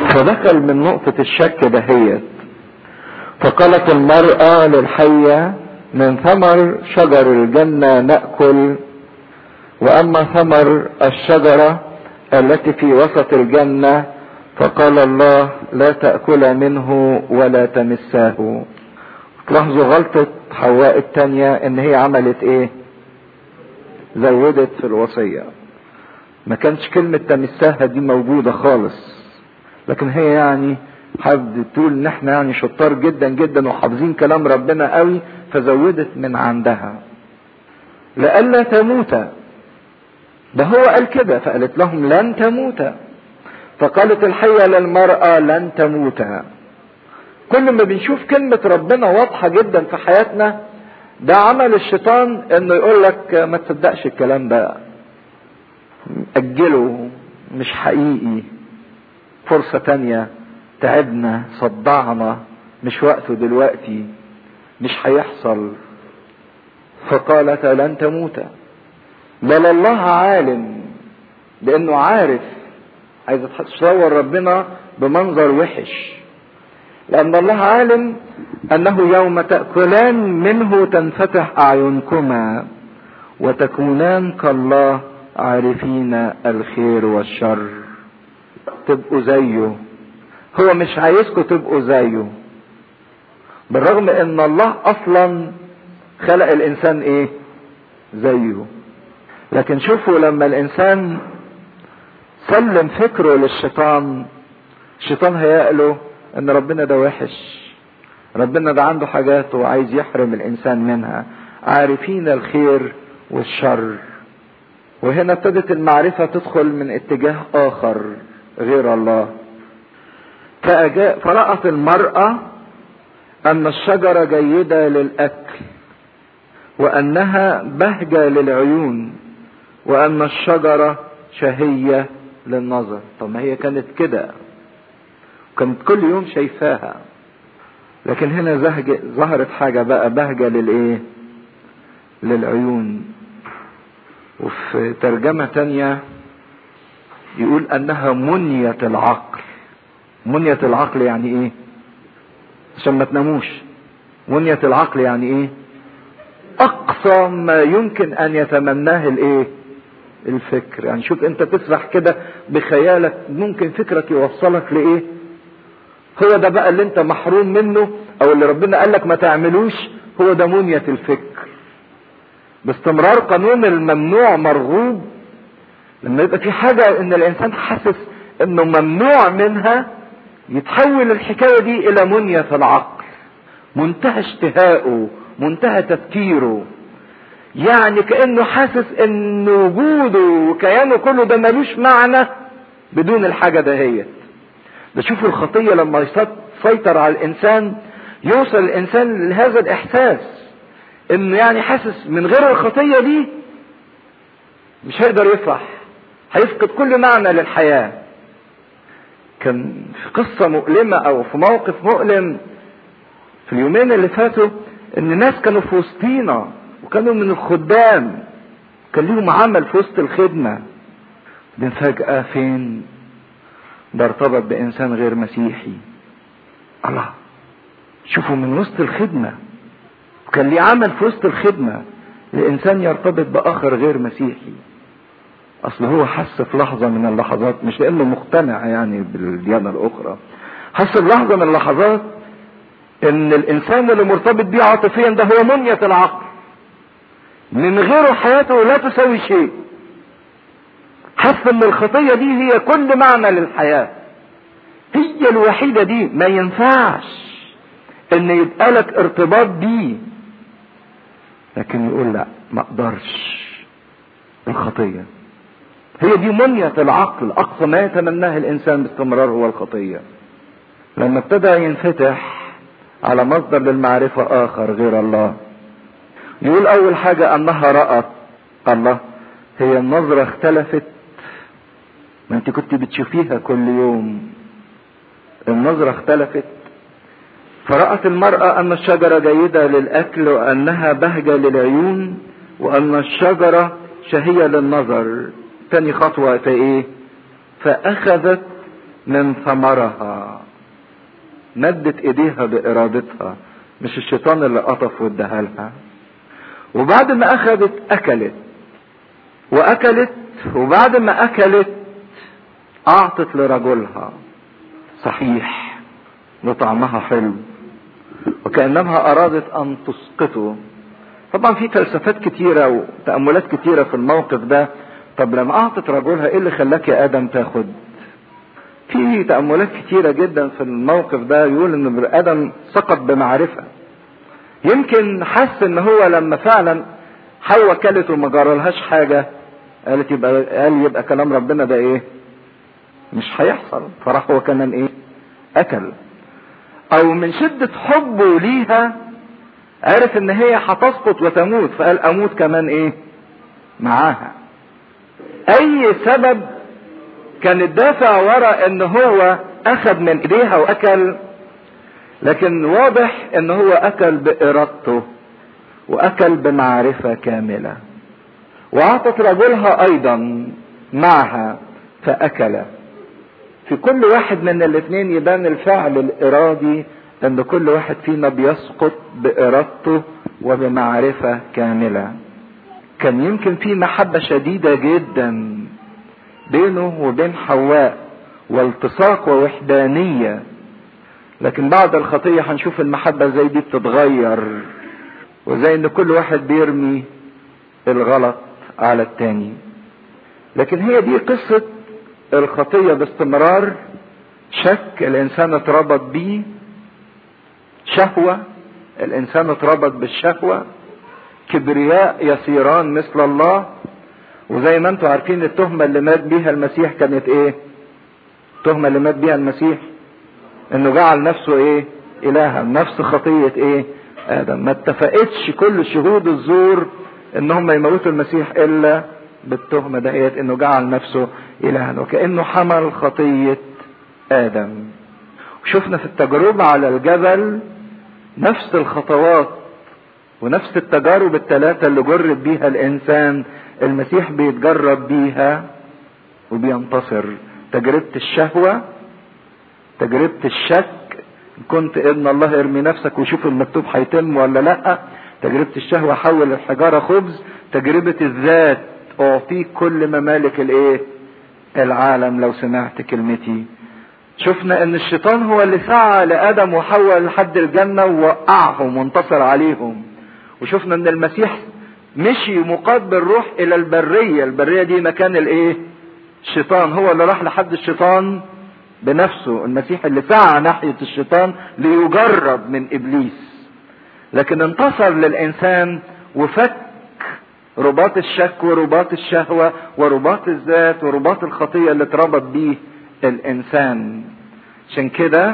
فدخل من نقطة الشك دهيت فقالت المرأة للحية من ثمر شجر الجنة نأكل وأما ثمر الشجرة التي في وسط الجنة فقال الله لا تأكل منه ولا تمساه تلاحظوا غلطة حواء التانية ان هي عملت ايه زودت في الوصية ما كانش كلمة تمساها دي موجودة خالص لكن هي يعني حد تقول ان احنا يعني شطار جدا جدا وحافظين كلام ربنا قوي فزودت من عندها لئلا تموت ده هو قال كده فقالت لهم لن تموت فقالت الحية للمرأة لن تموت كل ما بنشوف كلمة ربنا واضحة جدا في حياتنا ده عمل الشيطان انه يقول لك ما تصدقش الكلام ده اجله مش حقيقي فرصة تانية تعبنا صدعنا مش وقته دلوقتي مش هيحصل فقالت لن تموت بل الله عالم لانه عارف عايز تصور ربنا بمنظر وحش لان الله عالم انه يوم تاكلان منه تنفتح اعينكما وتكونان كالله عارفين الخير والشر تبقوا زيه هو مش عايزكم تبقوا زيه بالرغم ان الله اصلا خلق الانسان ايه زيه لكن شوفوا لما الانسان سلم فكره للشيطان الشيطان هيقله ان ربنا ده وحش ربنا ده عنده حاجات وعايز يحرم الانسان منها عارفين الخير والشر وهنا ابتدت المعرفة تدخل من اتجاه اخر غير الله فأجاء فرأت المرأة ان الشجرة جيدة للاكل وانها بهجة للعيون وان الشجرة شهية للنظر طب ما هي كانت كده كانت كل يوم شايفاها لكن هنا زهج ظهرت حاجة بقى بهجة للايه للعيون وفي ترجمة تانية يقول انها منية العقل منية العقل يعني ايه عشان ما تناموش منية العقل يعني ايه اقصى ما يمكن ان يتمناه الايه الفكر يعني شوف انت تسرح كده بخيالك ممكن فكرك يوصلك لايه هو ده بقى اللي انت محروم منه او اللي ربنا قال لك ما تعملوش هو ده منية الفكر باستمرار قانون الممنوع مرغوب لما يبقى في حاجة ان الانسان حاسس انه ممنوع منها يتحول الحكاية دي الى منية العقل منتهى اشتهائه منتهى تفكيره يعني كانه حاسس ان وجوده وكيانه كله ده ملوش معنى بدون الحاجه دهيت ده شوفوا الخطيه لما تسيطر على الانسان يوصل الانسان لهذا الاحساس انه يعني حاسس من غير الخطيه دي مش هيقدر يفرح هيفقد كل معنى للحياه كان في قصه مؤلمه او في موقف مؤلم في اليومين اللي فاتوا ان ناس كانوا في وسطينا وكانوا من الخدام كان ليهم عمل في وسط الخدمة بعدين فجأة فين ده ارتبط بإنسان غير مسيحي الله شوفوا من وسط الخدمة كان ليه عمل في وسط الخدمة لإنسان يرتبط بآخر غير مسيحي أصل هو حس في لحظة من اللحظات مش لأنه مقتنع يعني بالديانة الأخرى حس في لحظة من اللحظات إن الإنسان اللي مرتبط بيه عاطفيا ده هو منية العقل من غيره حياته لا تساوي شيء حس ان الخطية دي هي كل معنى للحياة هي الوحيدة دي ما ينفعش ان يبقى لك ارتباط بيه لكن يقول لا ما اقدرش الخطية هي دي منية العقل اقصى ما يتمناه الانسان باستمرار هو الخطية لما ابتدى ينفتح على مصدر للمعرفة اخر غير الله يقول اول حاجة انها رأت الله هي النظرة اختلفت ما انت كنت بتشوفيها كل يوم النظرة اختلفت فرأت المرأة ان الشجرة جيدة للاكل وانها بهجة للعيون وان الشجرة شهية للنظر تاني خطوة في ايه فاخذت من ثمرها مدت ايديها بارادتها مش الشيطان اللي قطف واداها لها وبعد ما اخذت اكلت واكلت وبعد ما اكلت اعطت لرجلها صحيح وطعمها حلو وكانها ارادت ان تسقطه طبعا في فلسفات كتيرة وتأملات كتيرة في الموقف ده طب لما اعطت رجلها ايه اللي خلاك يا ادم تاخد في تأملات كتيرة جدا في الموقف ده يقول ان ادم سقط بمعرفة يمكن حس ان هو لما فعلا حواء كلت وما جرالهاش حاجة قالت يبقى قال يبقى كلام ربنا ده ايه مش هيحصل فراح هو كمان ايه اكل او من شدة حبه ليها عرف ان هي هتسقط وتموت فقال اموت كمان ايه معاها اي سبب كان الدافع ورا ان هو اخذ من ايديها واكل لكن واضح ان هو اكل بارادته واكل بمعرفة كاملة واعطت رجلها ايضا معها فاكل في كل واحد من الاثنين يبان الفعل الارادي ان كل واحد فينا بيسقط بارادته وبمعرفة كاملة كان يمكن في محبة شديدة جدا بينه وبين حواء والتصاق ووحدانية لكن بعد الخطية هنشوف المحبة زي دي بتتغير وزي ان كل واحد بيرمي الغلط على التاني لكن هي دي قصة الخطية باستمرار شك الانسان اتربط بيه شهوة الانسان اتربط بالشهوة كبرياء يسيران مثل الله وزي ما انتم عارفين التهمة اللي مات بيها المسيح كانت ايه التهمة اللي مات بيها المسيح انه جعل نفسه ايه الها نفس خطية ايه ادم ما اتفقتش كل شهود الزور ان هم يموتوا المسيح الا بالتهمة دهيت انه جعل نفسه الها وكأنه حمل خطية ادم وشفنا في التجربة على الجبل نفس الخطوات ونفس التجارب الثلاثة اللي جرب بيها الإنسان المسيح بيتجرب بيها وبينتصر تجربة الشهوة تجربة الشك كنت ابن الله ارمي نفسك وشوف المكتوب هيتم ولا لا تجربة الشهوة حول الحجارة خبز تجربة الذات اعطيك كل ممالك الايه العالم لو سمعت كلمتي شفنا ان الشيطان هو اللي سعى لادم وحواء لحد الجنة ووقعهم وانتصر عليهم وشفنا ان المسيح مشي مقاد بالروح الى البرية البرية دي مكان الايه الشيطان هو اللي راح لحد الشيطان بنفسه المسيح اللي سعى ناحية الشيطان ليجرب من ابليس لكن انتصر للانسان وفك رباط الشك ورباط الشهوة ورباط الذات ورباط الخطية اللي اتربط بيه الانسان عشان كده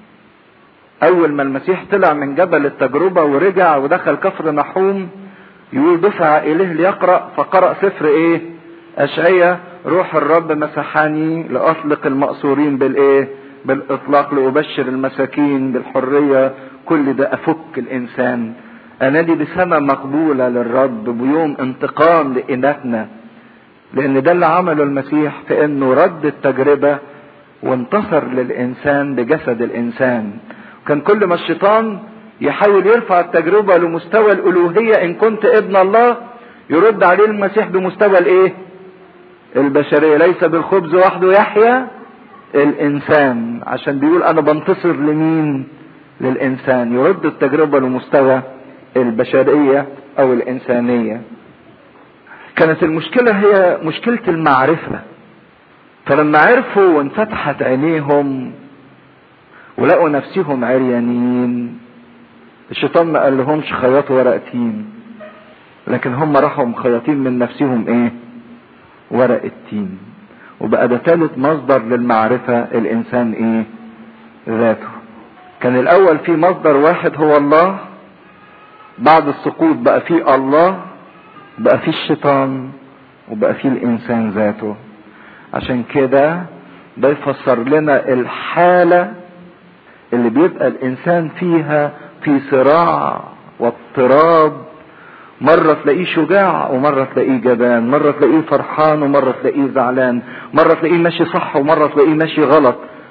اول ما المسيح طلع من جبل التجربة ورجع ودخل كفر نحوم يقول دفع اليه ليقرأ فقرأ سفر ايه اشعية روح الرب مسحني لاطلق المأسورين بالايه بالاطلاق لابشر المساكين بالحرية كل ده افك الانسان انادي بسنة مقبولة للرب بيوم انتقام لإلهنا لان ده اللي عمله المسيح في انه رد التجربة وانتصر للانسان بجسد الانسان كان كل ما الشيطان يحاول يرفع التجربة لمستوى الالوهية ان كنت ابن الله يرد عليه المسيح بمستوى الايه البشرية ليس بالخبز وحده يحيا الانسان عشان بيقول انا بنتصر لمين للانسان يرد التجربة لمستوى البشرية او الانسانية كانت المشكلة هي مشكلة المعرفة فلما عرفوا وانفتحت عينيهم ولقوا نفسهم عريانين الشيطان ما قال لهمش خياطوا ورق تين لكن هم راحوا مخيطين من نفسهم ايه ورق التين وبقى ده ثالث مصدر للمعرفة الانسان ايه ذاته كان الاول في مصدر واحد هو الله بعد السقوط بقى في الله بقى في الشيطان وبقى في الانسان ذاته عشان كده ده يفسر لنا الحالة اللي بيبقى الانسان فيها في صراع واضطراب مرة تلاقيه شجاع ومرة تلاقيه جبان مرة تلاقيه فرحان ومرة تلاقيه زعلان مرة تلاقيه ماشي صح ومرة تلاقيه ماشي غلط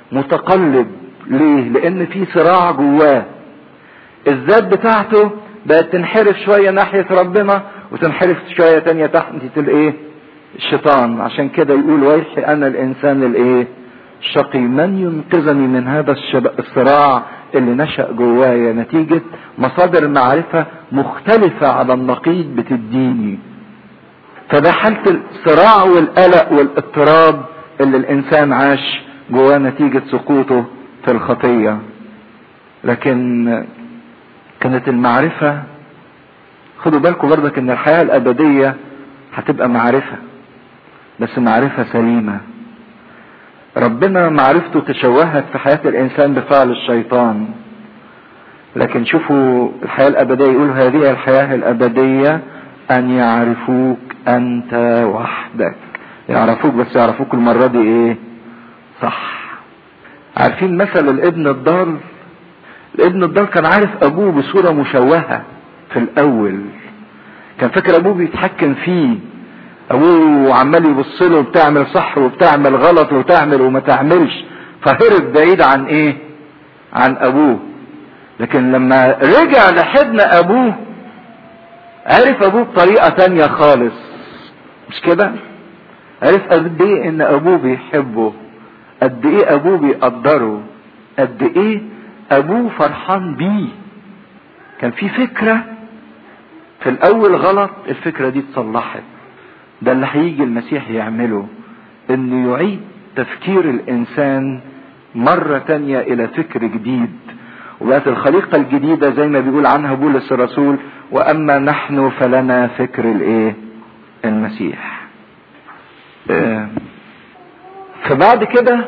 متقلب ليه لان في صراع جواه الذات بتاعته بقت تنحرف شوية ناحية ربنا وتنحرف شوية تانية تحت الايه الشيطان عشان كده يقول ويحي انا الانسان الايه الشقي من ينقذني من هذا الصراع اللي نشأ جوايا نتيجة مصادر معرفة مختلفة على النقيض بتديني فده حالة الصراع والقلق والاضطراب اللي الانسان عاش جواه نتيجة سقوطه في الخطية لكن كانت المعرفة خدوا بالكم برضك ان الحياة الابدية هتبقى معرفة بس معرفة سليمة ربنا معرفته تشوهت في حياة الانسان بفعل الشيطان لكن شوفوا الحياة الابدية يقول هذه الحياة الابدية ان يعرفوك انت وحدك يعرفوك بس يعرفوك المرة دي ايه صح عارفين مثل الابن الضال الابن الضال كان عارف ابوه بصورة مشوهة في الاول كان فاكر ابوه بيتحكم فيه ابوه عمال يبص له بتعمل صح وبتعمل غلط وتعمل وما تعملش فهرب بعيد عن ايه عن ابوه لكن لما رجع لحضن ابوه عرف ابوه بطريقة تانية خالص مش كده عرف قد ايه ان ابوه بيحبه قد ايه ابوه بيقدره قد ايه ابوه فرحان بيه كان في فكرة في الاول غلط الفكرة دي اتصلحت ده اللي هيجي المسيح يعمله انه يعيد تفكير الانسان مرة تانية الى فكر جديد وبقت الخليقة الجديدة زي ما بيقول عنها بولس الرسول واما نحن فلنا فكر الايه المسيح آه. فبعد كده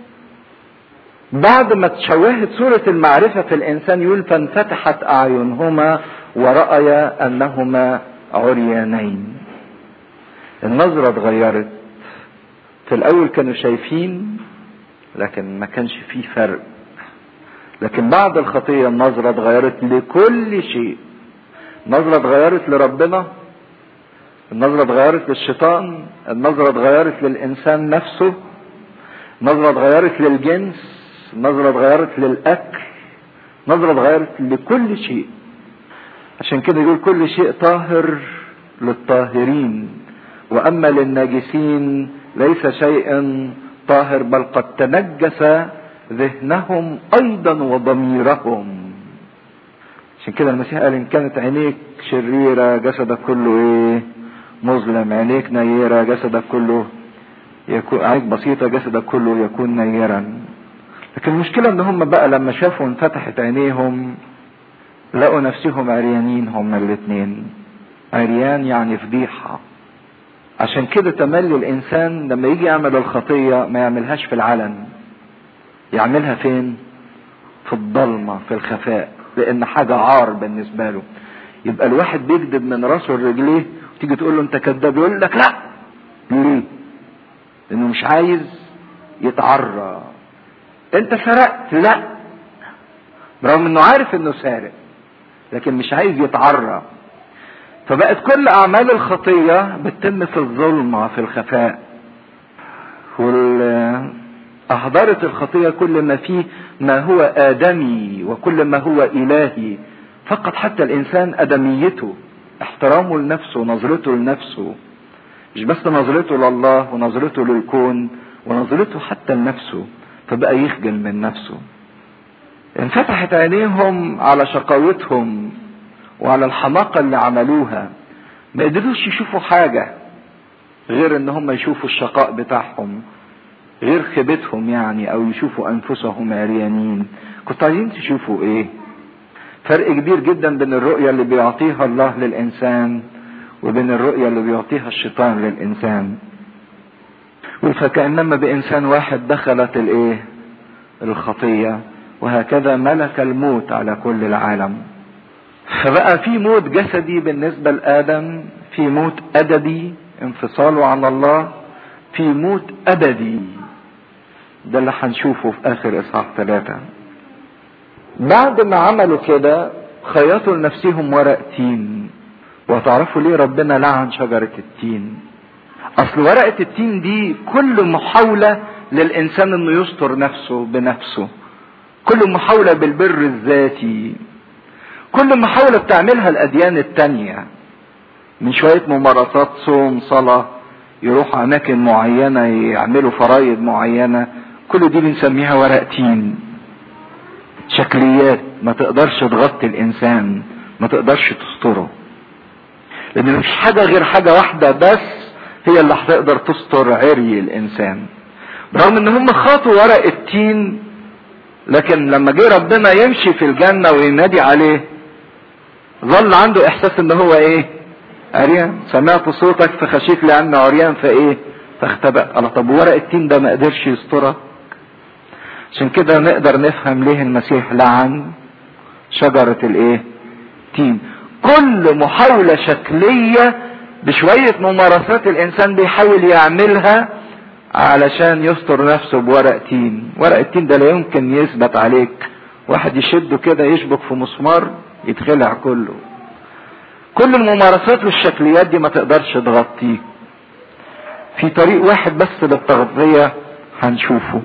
بعد ما تشوهت صورة المعرفة في الإنسان يقول فانفتحت أعينهما ورأيا أنهما عريانين النظرة اتغيرت في الأول كانوا شايفين لكن ما كانش فيه فرق لكن بعد الخطية النظرة اتغيرت لكل شيء النظرة اتغيرت لربنا النظرة اتغيرت للشيطان النظرة اتغيرت للإنسان نفسه النظرة اتغيرت للجنس النظرة اتغيرت للأكل النظرة اتغيرت لكل شيء عشان كده يقول كل شيء طاهر للطاهرين وأما للناجسين ليس شيء طاهر بل قد تنجس ذهنهم أيضا وضميرهم عشان كده المسيح قال إن كانت عينيك شريرة جسدك كله إيه مظلم عينيك نيرة جسدك كله يكون عينيك بسيطة جسدك كله يكون نيرا لكن المشكلة ان هم بقى لما شافوا انفتحت عينيهم لقوا نفسهم عريانين هم الاتنين عريان يعني فضيحة عشان كده تملي الانسان لما يجي يعمل الخطية ما يعملهاش في العلن يعملها فين في الضلمة في الخفاء لان حاجة عار بالنسبة له يبقى الواحد بيكذب من راسه لرجليه تيجي تقول له انت كذاب يقول لك لا ليه لانه مش عايز يتعرى انت سرقت لا برغم انه عارف انه سارق لكن مش عايز يتعرى فبقت كل اعمال الخطية بتتم في الظلمة في الخفاء وال احضرت الخطية كل ما فيه ما هو ادمي وكل ما هو الهي فقط حتى الانسان ادميته احترامه لنفسه ونظرته لنفسه مش بس نظرته لله ونظرته للكون ونظرته حتى لنفسه فبقى يخجل من نفسه انفتحت عينيهم على شقاوتهم وعلى الحماقة اللي عملوها ما قدروش يشوفوا حاجة غير ان هم يشوفوا الشقاء بتاعهم غير خيبتهم يعني او يشوفوا انفسهم عريانين كنتوا عايزين تشوفوا ايه فرق كبير جدا بين الرؤية اللي بيعطيها الله للإنسان وبين الرؤية اللي بيعطيها الشيطان للإنسان فكأنما بإنسان واحد دخلت الإيه الخطية وهكذا ملك الموت على كل العالم فبقى في موت جسدي بالنسبة لآدم في موت أدبي انفصاله عن الله في موت أبدي ده اللي هنشوفه في آخر إصحاح ثلاثة بعد ما عملوا كده خيطوا لنفسهم ورق تين وتعرفوا ليه ربنا لعن شجرة التين اصل ورقة التين دي كل محاولة للانسان انه يستر نفسه بنفسه كل محاولة بالبر الذاتي كل محاولة بتعملها الاديان التانية من شوية ممارسات صوم صلاة يروحوا اماكن معينة يعملوا فرايد معينة كل دي بنسميها ورق تين شكليات ما تقدرش تغطي الانسان ما تقدرش تستره لان مفيش حاجة غير حاجة واحدة بس هي اللي هتقدر تستر عري الانسان برغم ان هم خاطوا ورق التين لكن لما جه ربنا يمشي في الجنة وينادي عليه ظل عنده احساس ان هو ايه عريان سمعت صوتك فخشيت لان عريان فايه فاختبأ الله طب ورق التين ده ما قدرش يسترك عشان كده نقدر نفهم ليه المسيح لعن شجرة الايه تين كل محاولة شكلية بشوية ممارسات الانسان بيحاول يعملها علشان يستر نفسه بورق تين ورق التين ده لا يمكن يثبت عليك واحد يشده كده يشبك في مسمار يتخلع كله كل الممارسات والشكليات دي ما تقدرش تغطيه في طريق واحد بس للتغطية هنشوفه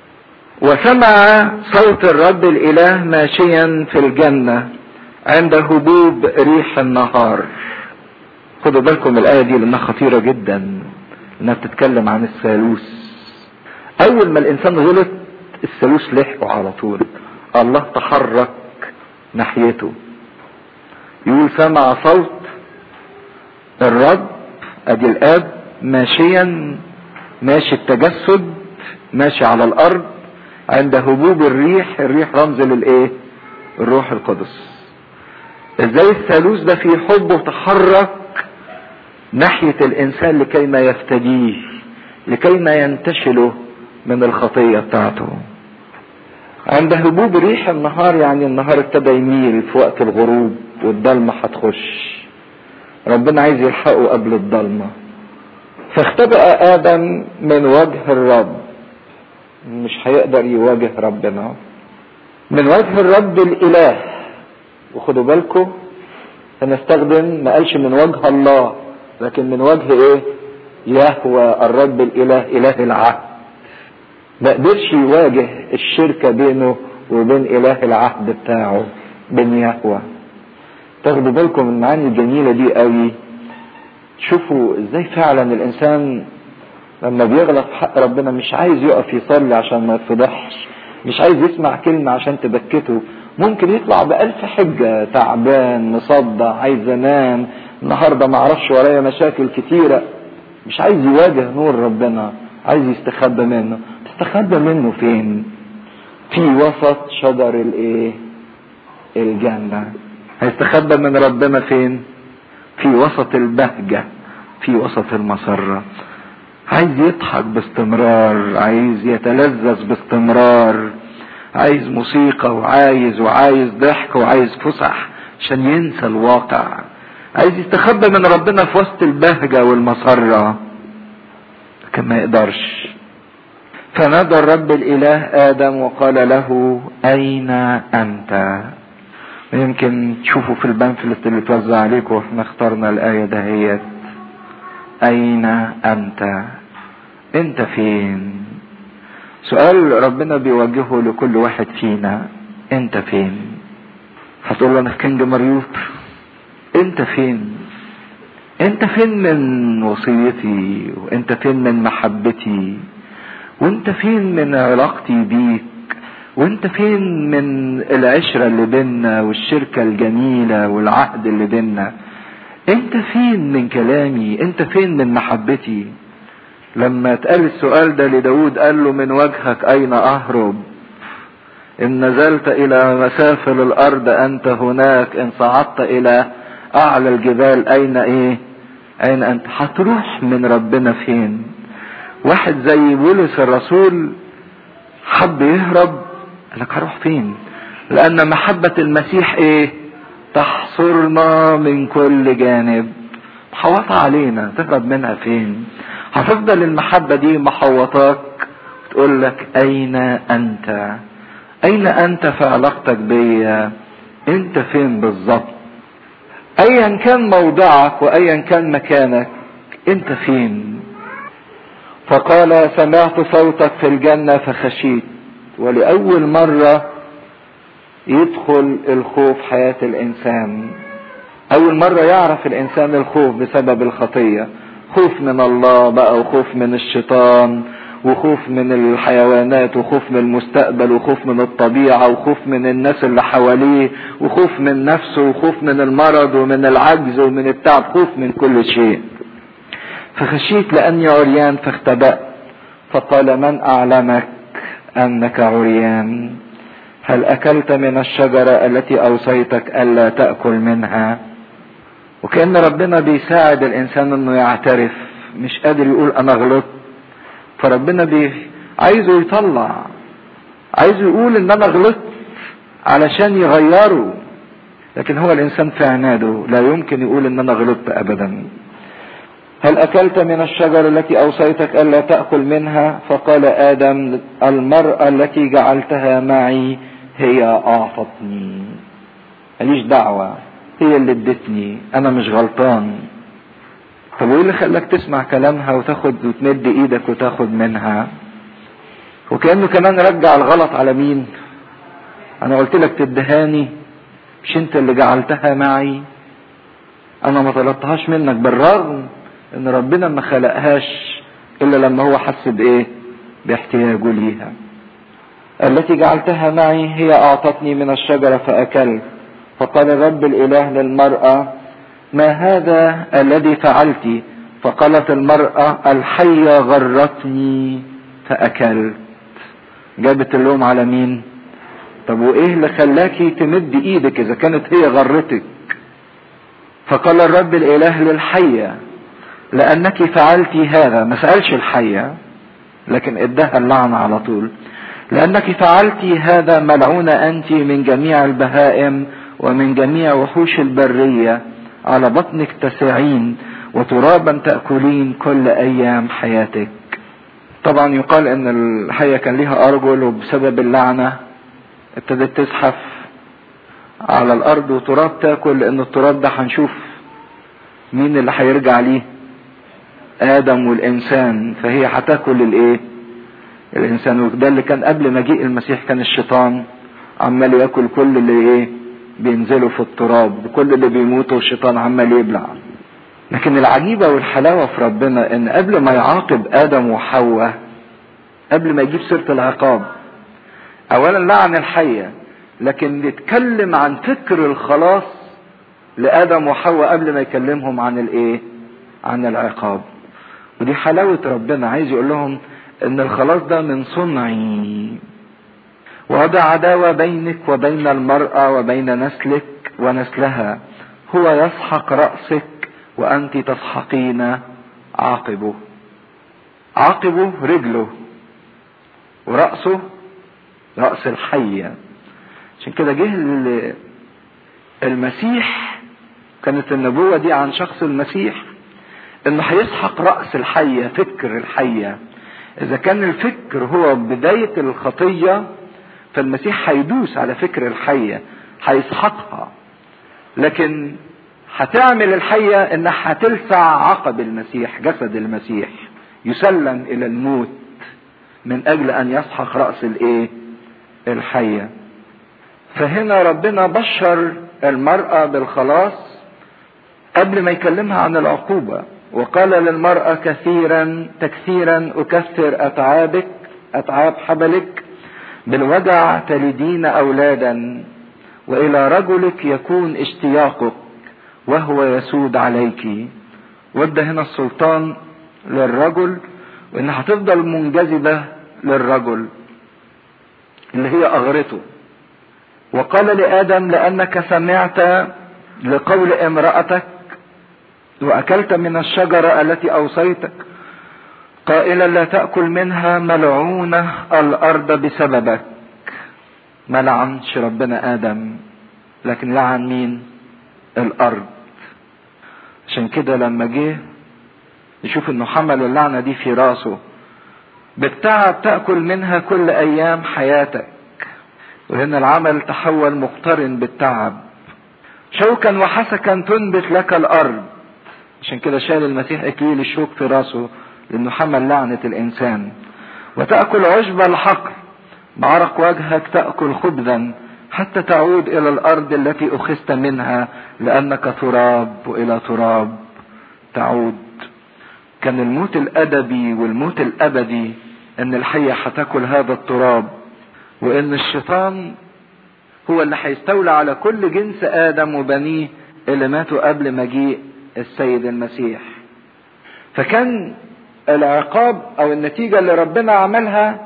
وسمع صوت الرب الاله ماشيا في الجنة عند هبوب ريح النهار خدوا بالكم الايه دي لانها خطيره جدا انها بتتكلم عن الثالوث اول ما الانسان غلط الثالوث لحقه على طول الله تحرك ناحيته يقول سمع صوت الرب ادي الاب ماشيا ماشي التجسد ماشي على الارض عند هبوب الريح الريح رمز للايه الروح القدس ازاي الثالوث ده في حبه تحرك ناحية الانسان لكي ما يفتديه لكي ما ينتشله من الخطية بتاعته عند هبوب ريح النهار يعني النهار ابتدى يميل في وقت الغروب والضلمة هتخش ربنا عايز يلحقه قبل الضلمة فاختبأ آدم من وجه الرب مش هيقدر يواجه ربنا من وجه الرب الإله وخدوا بالكم هنستخدم ما قالش من وجه الله لكن من وجه ايه يهوى الرب الاله اله العهد ما قدرش يواجه الشركة بينه وبين اله العهد بتاعه بين يهوى تاخدوا بالكم من المعاني الجميلة دي قوي شوفوا ازاي فعلا الانسان لما بيغلط في حق ربنا مش عايز يقف يصلي عشان ما يتفضحش مش عايز يسمع كلمة عشان تبكته ممكن يطلع بألف حجة تعبان مصدع عايز انام النهارده ما اعرفش ورايا مشاكل كتيرة مش عايز يواجه نور ربنا عايز يستخبى منه تستخبى منه فين في وسط شجر الايه الجنة هيستخبى من ربنا فين في وسط البهجة في وسط المسرة عايز يضحك باستمرار عايز يتلذذ باستمرار عايز موسيقى وعايز وعايز ضحك وعايز فسح عشان ينسى الواقع عايز يستخبى من ربنا في وسط البهجة والمسرة لكن ما يقدرش فنادى الرب الإله آدم وقال له أين أنت يمكن تشوفوا في البنفلت اللي توزع عليكم واحنا اخترنا الآية دهيت أين أنت أنت فين سؤال ربنا بيوجهه لكل واحد فينا أنت فين هتقول له أنا في كنج مريوط أنت فين أنت فين من وصيتي وأنت فين من محبتي وأنت فين من علاقتي بيك وانت فين من العشرة اللي بينا والشركة الجميلة والعهد اللي بينا انت فين من كلامي انت فين من محبتي لما اتقال السؤال ده لداود قال له من وجهك اين اهرب ان نزلت الى مسافل الارض انت هناك ان صعدت الى اعلى الجبال اين ايه اين انت هتروح من ربنا فين واحد زي بولس الرسول حب يهرب قال لك هروح فين لان محبة المسيح ايه تحصرنا من كل جانب محوطة علينا تهرب منها فين هتفضل المحبة دي محوطاك تقول لك اين انت اين انت في علاقتك بيا انت فين بالظبط ايا كان موضعك وايا كان مكانك انت فين فقال سمعت صوتك في الجنة فخشيت ولأول مرة يدخل الخوف حياة الإنسان أول مرة يعرف الإنسان الخوف بسبب الخطية خوف من الله بقى وخوف من الشيطان وخوف من الحيوانات وخوف من المستقبل وخوف من الطبيعة وخوف من الناس اللي حواليه وخوف من نفسه وخوف من المرض ومن العجز ومن التعب خوف من كل شيء فخشيت لأني عريان فاختبأت فقال من أعلمك أنك عريان هل أكلت من الشجرة التي أوصيتك ألا تأكل منها وكأن ربنا بيساعد الإنسان إنه يعترف مش قادر يقول أنا غلطت فربنا بي عايزه يطلع عايزه يقول إن أنا غلطت علشان يغيره لكن هو الإنسان في عناده لا يمكن يقول إن أنا غلطت أبدا هل أكلت من الشجرة التي أوصيتك ألا تأكل منها فقال آدم المرأة التي جعلتها معي هي أعطتني ماليش دعوة هي اللي ادتني أنا مش غلطان طب وإيه اللي خلاك تسمع كلامها وتاخد وتمد إيدك وتاخد منها وكأنه كمان رجع الغلط على مين أنا قلت لك تدهاني مش أنت اللي جعلتها معي أنا ما طلبتهاش منك بالرغم ان ربنا ما خلقهاش الا لما هو حس بايه باحتياجه ليها التي جعلتها معي هي اعطتني من الشجرة فاكلت فقال الرب الاله للمرأة ما هذا الذي فعلت فقالت المرأة الحية غرتني فاكلت جابت اللوم على مين طب وايه اللي خلاكي تمد ايدك اذا كانت هي غرتك فقال الرب الاله للحيه لأنك فعلت هذا ما سألش الحية لكن ادها اللعنة على طول لأنك فعلت هذا ملعونة أنت من جميع البهائم ومن جميع وحوش البرية على بطنك تسعين وترابا تأكلين كل أيام حياتك طبعا يقال ان الحية كان ليها أرجل وبسبب اللعنة ابتدت تزحف على الأرض وتراب تاكل لأن التراب ده هنشوف مين اللي هيرجع ليه ادم والانسان فهي هتاكل الايه الانسان وده اللي كان قبل مجيء المسيح كان الشيطان عمال ياكل كل اللي ايه بينزلوا في التراب كل اللي بيموتوا الشيطان عمال يبلع لكن العجيبه والحلاوه في ربنا ان قبل ما يعاقب ادم وحواء قبل ما يجيب سيره العقاب اولا لعن الحيه لكن يتكلم عن فكر الخلاص لادم وحواء قبل ما يكلمهم عن الايه عن العقاب ودي حلاوة ربنا عايز يقول لهم ان الخلاص ده من صنعي وضع عداوة بينك وبين المرأة وبين نسلك ونسلها هو يسحق رأسك وأنت تسحقين عاقبه عاقبه رجله ورأسه رأس الحية عشان كده جه المسيح كانت النبوة دي عن شخص المسيح انه هيسحق رأس الحية فكر الحية اذا كان الفكر هو بداية الخطية فالمسيح هيدوس على فكر الحية هيسحقها لكن هتعمل الحية انها هتلسع عقب المسيح جسد المسيح يسلم الى الموت من اجل ان يسحق رأس الايه الحية فهنا ربنا بشر المرأة بالخلاص قبل ما يكلمها عن العقوبة وقال للمرأة كثيرا تكثيرا أكثر أتعابك أتعاب حبلك بالوجع تلدين أولادا وإلى رجلك يكون اشتياقك وهو يسود عليك ودى هنا السلطان للرجل وإن هتفضل منجذبة للرجل اللي هي أغرته وقال لآدم لأنك سمعت لقول امرأتك وأكلت من الشجرة التي أوصيتك قائلا لا تأكل منها ملعونة الأرض بسببك ما لعنش ربنا آدم لكن لعن مين الأرض عشان كده لما جه يشوف انه حمل اللعنة دي في راسه بالتعب تأكل منها كل أيام حياتك وهنا العمل تحول مقترن بالتعب شوكا وحسكا تنبت لك الأرض عشان كده شال المسيح اكليل الشوك في راسه لانه حمل لعنة الانسان وتأكل عشب الحقل بعرق وجهك تأكل خبزا حتى تعود الى الارض التي اخذت منها لانك تراب والى تراب تعود كان الموت الادبي والموت الابدي ان الحية هتاكل هذا التراب وان الشيطان هو اللي هيستولى على كل جنس ادم وبنيه اللي ماتوا قبل مجيء السيد المسيح فكان العقاب او النتيجة اللي ربنا عملها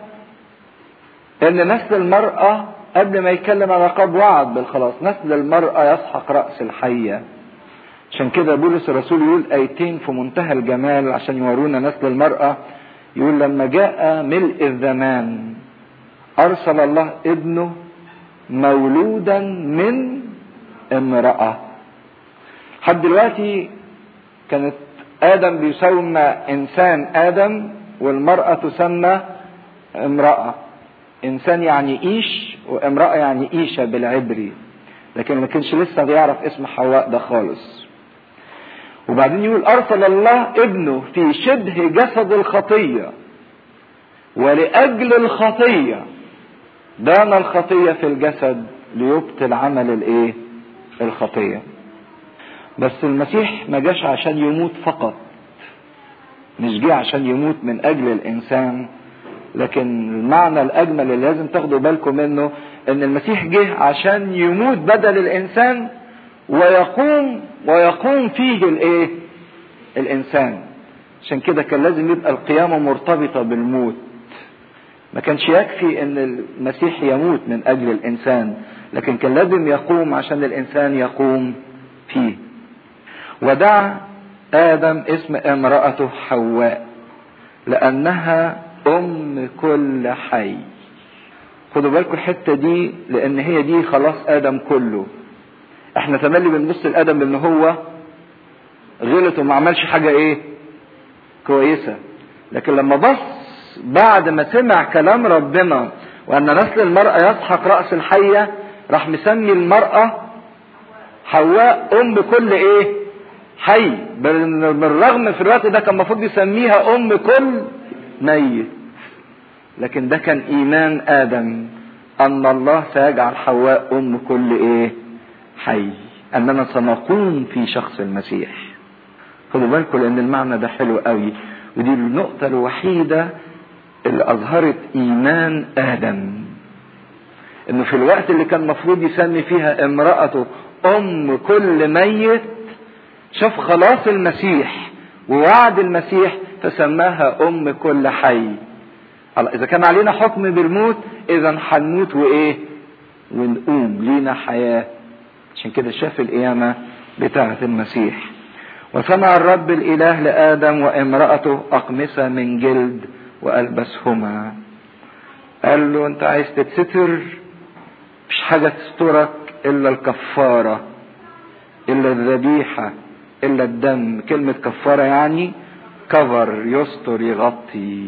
ان نسل المرأة قبل ما يتكلم عن عقاب وعد بالخلاص نسل المرأة يسحق رأس الحية عشان كده بولس الرسول يقول ايتين في منتهى الجمال عشان يورونا نسل المرأة يقول لما جاء ملء الزمان ارسل الله ابنه مولودا من امرأة لحد دلوقتي كانت ادم بيسمى انسان ادم والمرأة تسمى امرأة انسان يعني ايش وامرأة يعني ايشة بالعبري لكن ما كانش لسه بيعرف اسم حواء ده خالص وبعدين يقول ارسل الله ابنه في شبه جسد الخطية ولاجل الخطية دان الخطية في الجسد ليبطل عمل الايه الخطية بس المسيح ما جاش عشان يموت فقط مش جه عشان يموت من اجل الانسان لكن المعنى الاجمل اللي لازم تاخدوا بالكم منه ان المسيح جه عشان يموت بدل الانسان ويقوم ويقوم فيه الايه الانسان عشان كده كان لازم يبقى القيامة مرتبطة بالموت ما كانش يكفي ان المسيح يموت من اجل الانسان لكن كان لازم يقوم عشان الانسان يقوم فيه ودعا ادم اسم امرأته حواء لانها ام كل حي خدوا بالكم الحتة دي لان هي دي خلاص ادم كله احنا تملي بنبص لادم ان هو غلط وما عملش حاجة ايه كويسة لكن لما بص بعد ما سمع كلام ربنا وان نسل المرأة يسحق رأس الحية راح مسمي المرأة حواء ام كل ايه حي بالرغم في الوقت ده كان المفروض يسميها ام كل ميت لكن ده كان ايمان ادم ان الله سيجعل حواء ام كل ايه حي اننا سنقوم في شخص المسيح خدوا بالكم لان المعنى ده حلو قوي ودي النقطة الوحيدة اللي اظهرت ايمان ادم انه في الوقت اللي كان المفروض يسمي فيها امرأته ام كل ميت شاف خلاص المسيح ووعد المسيح فسماها ام كل حي اذا كان علينا حكم بالموت اذا هنموت وايه ونقوم لينا حياة عشان كده شاف القيامة بتاعة المسيح وصنع الرب الاله لادم وامرأته اقمصة من جلد والبسهما قال له انت عايز تتستر مش حاجة تسترك الا الكفارة الا الذبيحة الا الدم كلمة كفارة يعني كفر يستر يغطي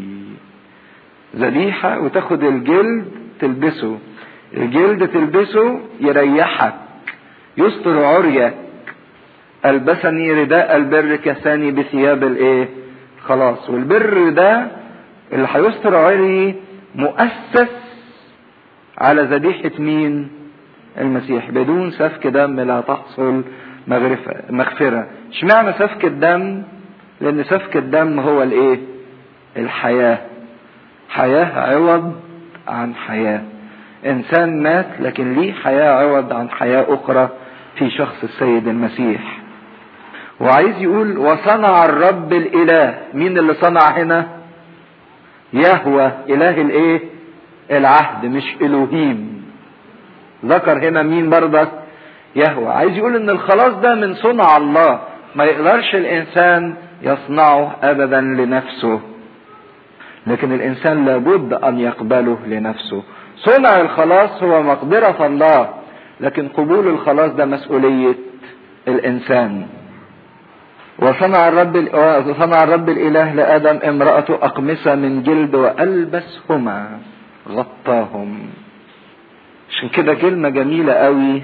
ذبيحة وتاخد الجلد تلبسه الجلد تلبسه يريحك يستر عريك البسني رداء البر كساني بثياب الايه خلاص والبر ده اللي هيستر عري مؤسس على ذبيحة مين المسيح بدون سفك دم لا تحصل مغفرة اشمعنى سفك الدم لان سفك الدم هو الايه الحياة حياة عوض عن حياة انسان مات لكن ليه حياة عوض عن حياة اخرى في شخص السيد المسيح وعايز يقول وصنع الرب الاله مين اللي صنع هنا يهوى اله الايه العهد مش الوهيم ذكر هنا مين برضك يهوى عايز يقول ان الخلاص ده من صنع الله ما يقدرش الانسان يصنعه ابدا لنفسه لكن الانسان لابد ان يقبله لنفسه صنع الخلاص هو مقدرة الله لكن قبول الخلاص ده مسؤولية الانسان وصنع الرب وصنع الرب الاله لادم امرأته اقمصة من جلد والبسهما غطاهم عشان كده كلمة جميلة قوي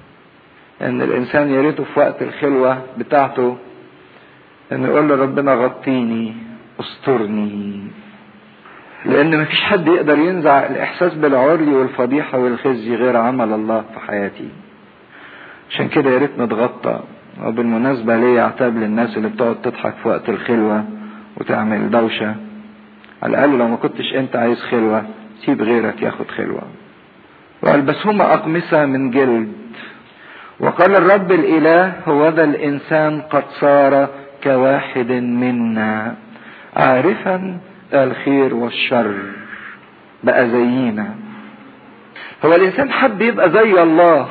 ان الانسان يا ريته في وقت الخلوة بتاعته ان يقول لربنا غطيني استرني لان مفيش حد يقدر ينزع الاحساس بالعري والفضيحه والخزي غير عمل الله في حياتي عشان كده يا ريت نتغطى وبالمناسبه ليه عتاب للناس اللي بتقعد تضحك في وقت الخلوه وتعمل دوشه على الاقل لو ما كنتش انت عايز خلوه سيب غيرك ياخد خلوه والبسهما اقمصه من جلد وقال الرب الاله هو ذا الانسان قد صار كواحد منا عارفا الخير والشر بقى زينا هو الانسان حب يبقى زي الله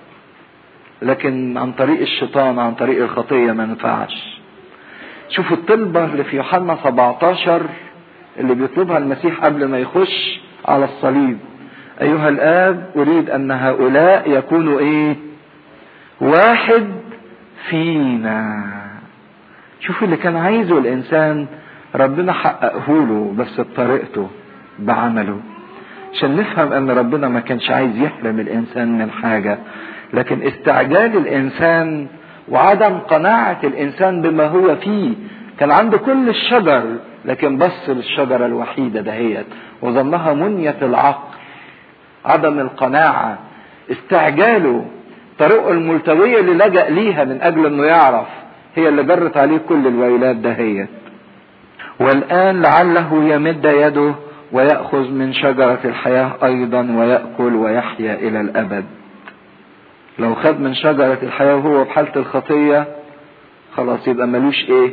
لكن عن طريق الشيطان عن طريق الخطيه ما ينفعش شوفوا الطلبه اللي في يوحنا 17 اللي بيطلبها المسيح قبل ما يخش على الصليب ايها الاب اريد ان هؤلاء يكونوا ايه واحد فينا شوفوا اللي كان عايزه الانسان ربنا حققه له بس بطريقته بعمله عشان نفهم ان ربنا ما كانش عايز يحرم الانسان من حاجه لكن استعجال الانسان وعدم قناعه الانسان بما هو فيه كان عنده كل الشجر لكن بص للشجره الوحيده دهيت وظنها منيه العقل عدم القناعه استعجاله طريقه الملتويه اللي لجا ليها من اجل انه يعرف هي اللي جرت عليه كل الويلات دهيت والآن لعله يمد يده ويأخذ من شجرة الحياة أيضا ويأكل ويحيا إلى الأبد لو خد من شجرة الحياة وهو بحالة الخطية خلاص يبقى ملوش إيه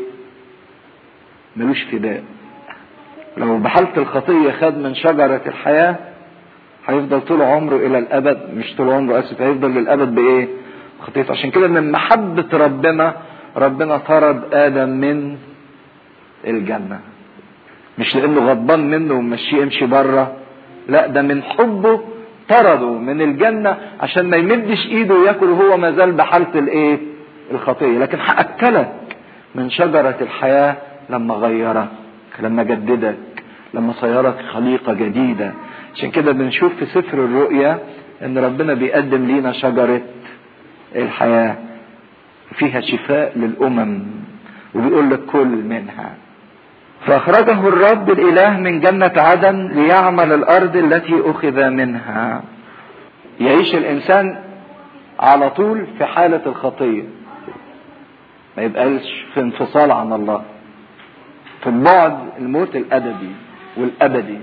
ملوش فداء لو بحالة الخطية خد من شجرة الحياة هيفضل طول عمره إلى الأبد مش طول عمره آسف هيفضل للأبد بإيه خطيته عشان كده من محبة ربنا ربنا طرد آدم من الجنة مش لانه غضبان منه ومشيه يمشي بره لا ده من حبه طرده من الجنة عشان ما يمدش ايده وياكل وهو ما زال بحالة الايه الخطية لكن هأكلك من شجرة الحياة لما غيرك لما جددك لما صيرك خليقة جديدة عشان كده بنشوف في سفر الرؤيا ان ربنا بيقدم لينا شجرة الحياة فيها شفاء للأمم وبيقول لك كل منها فأخرجه الرب الإله من جنة عدن ليعمل الأرض التي أخذ منها يعيش الإنسان على طول في حالة الخطية ما يبقاش في انفصال عن الله في البعد الموت الأبدي والأبدي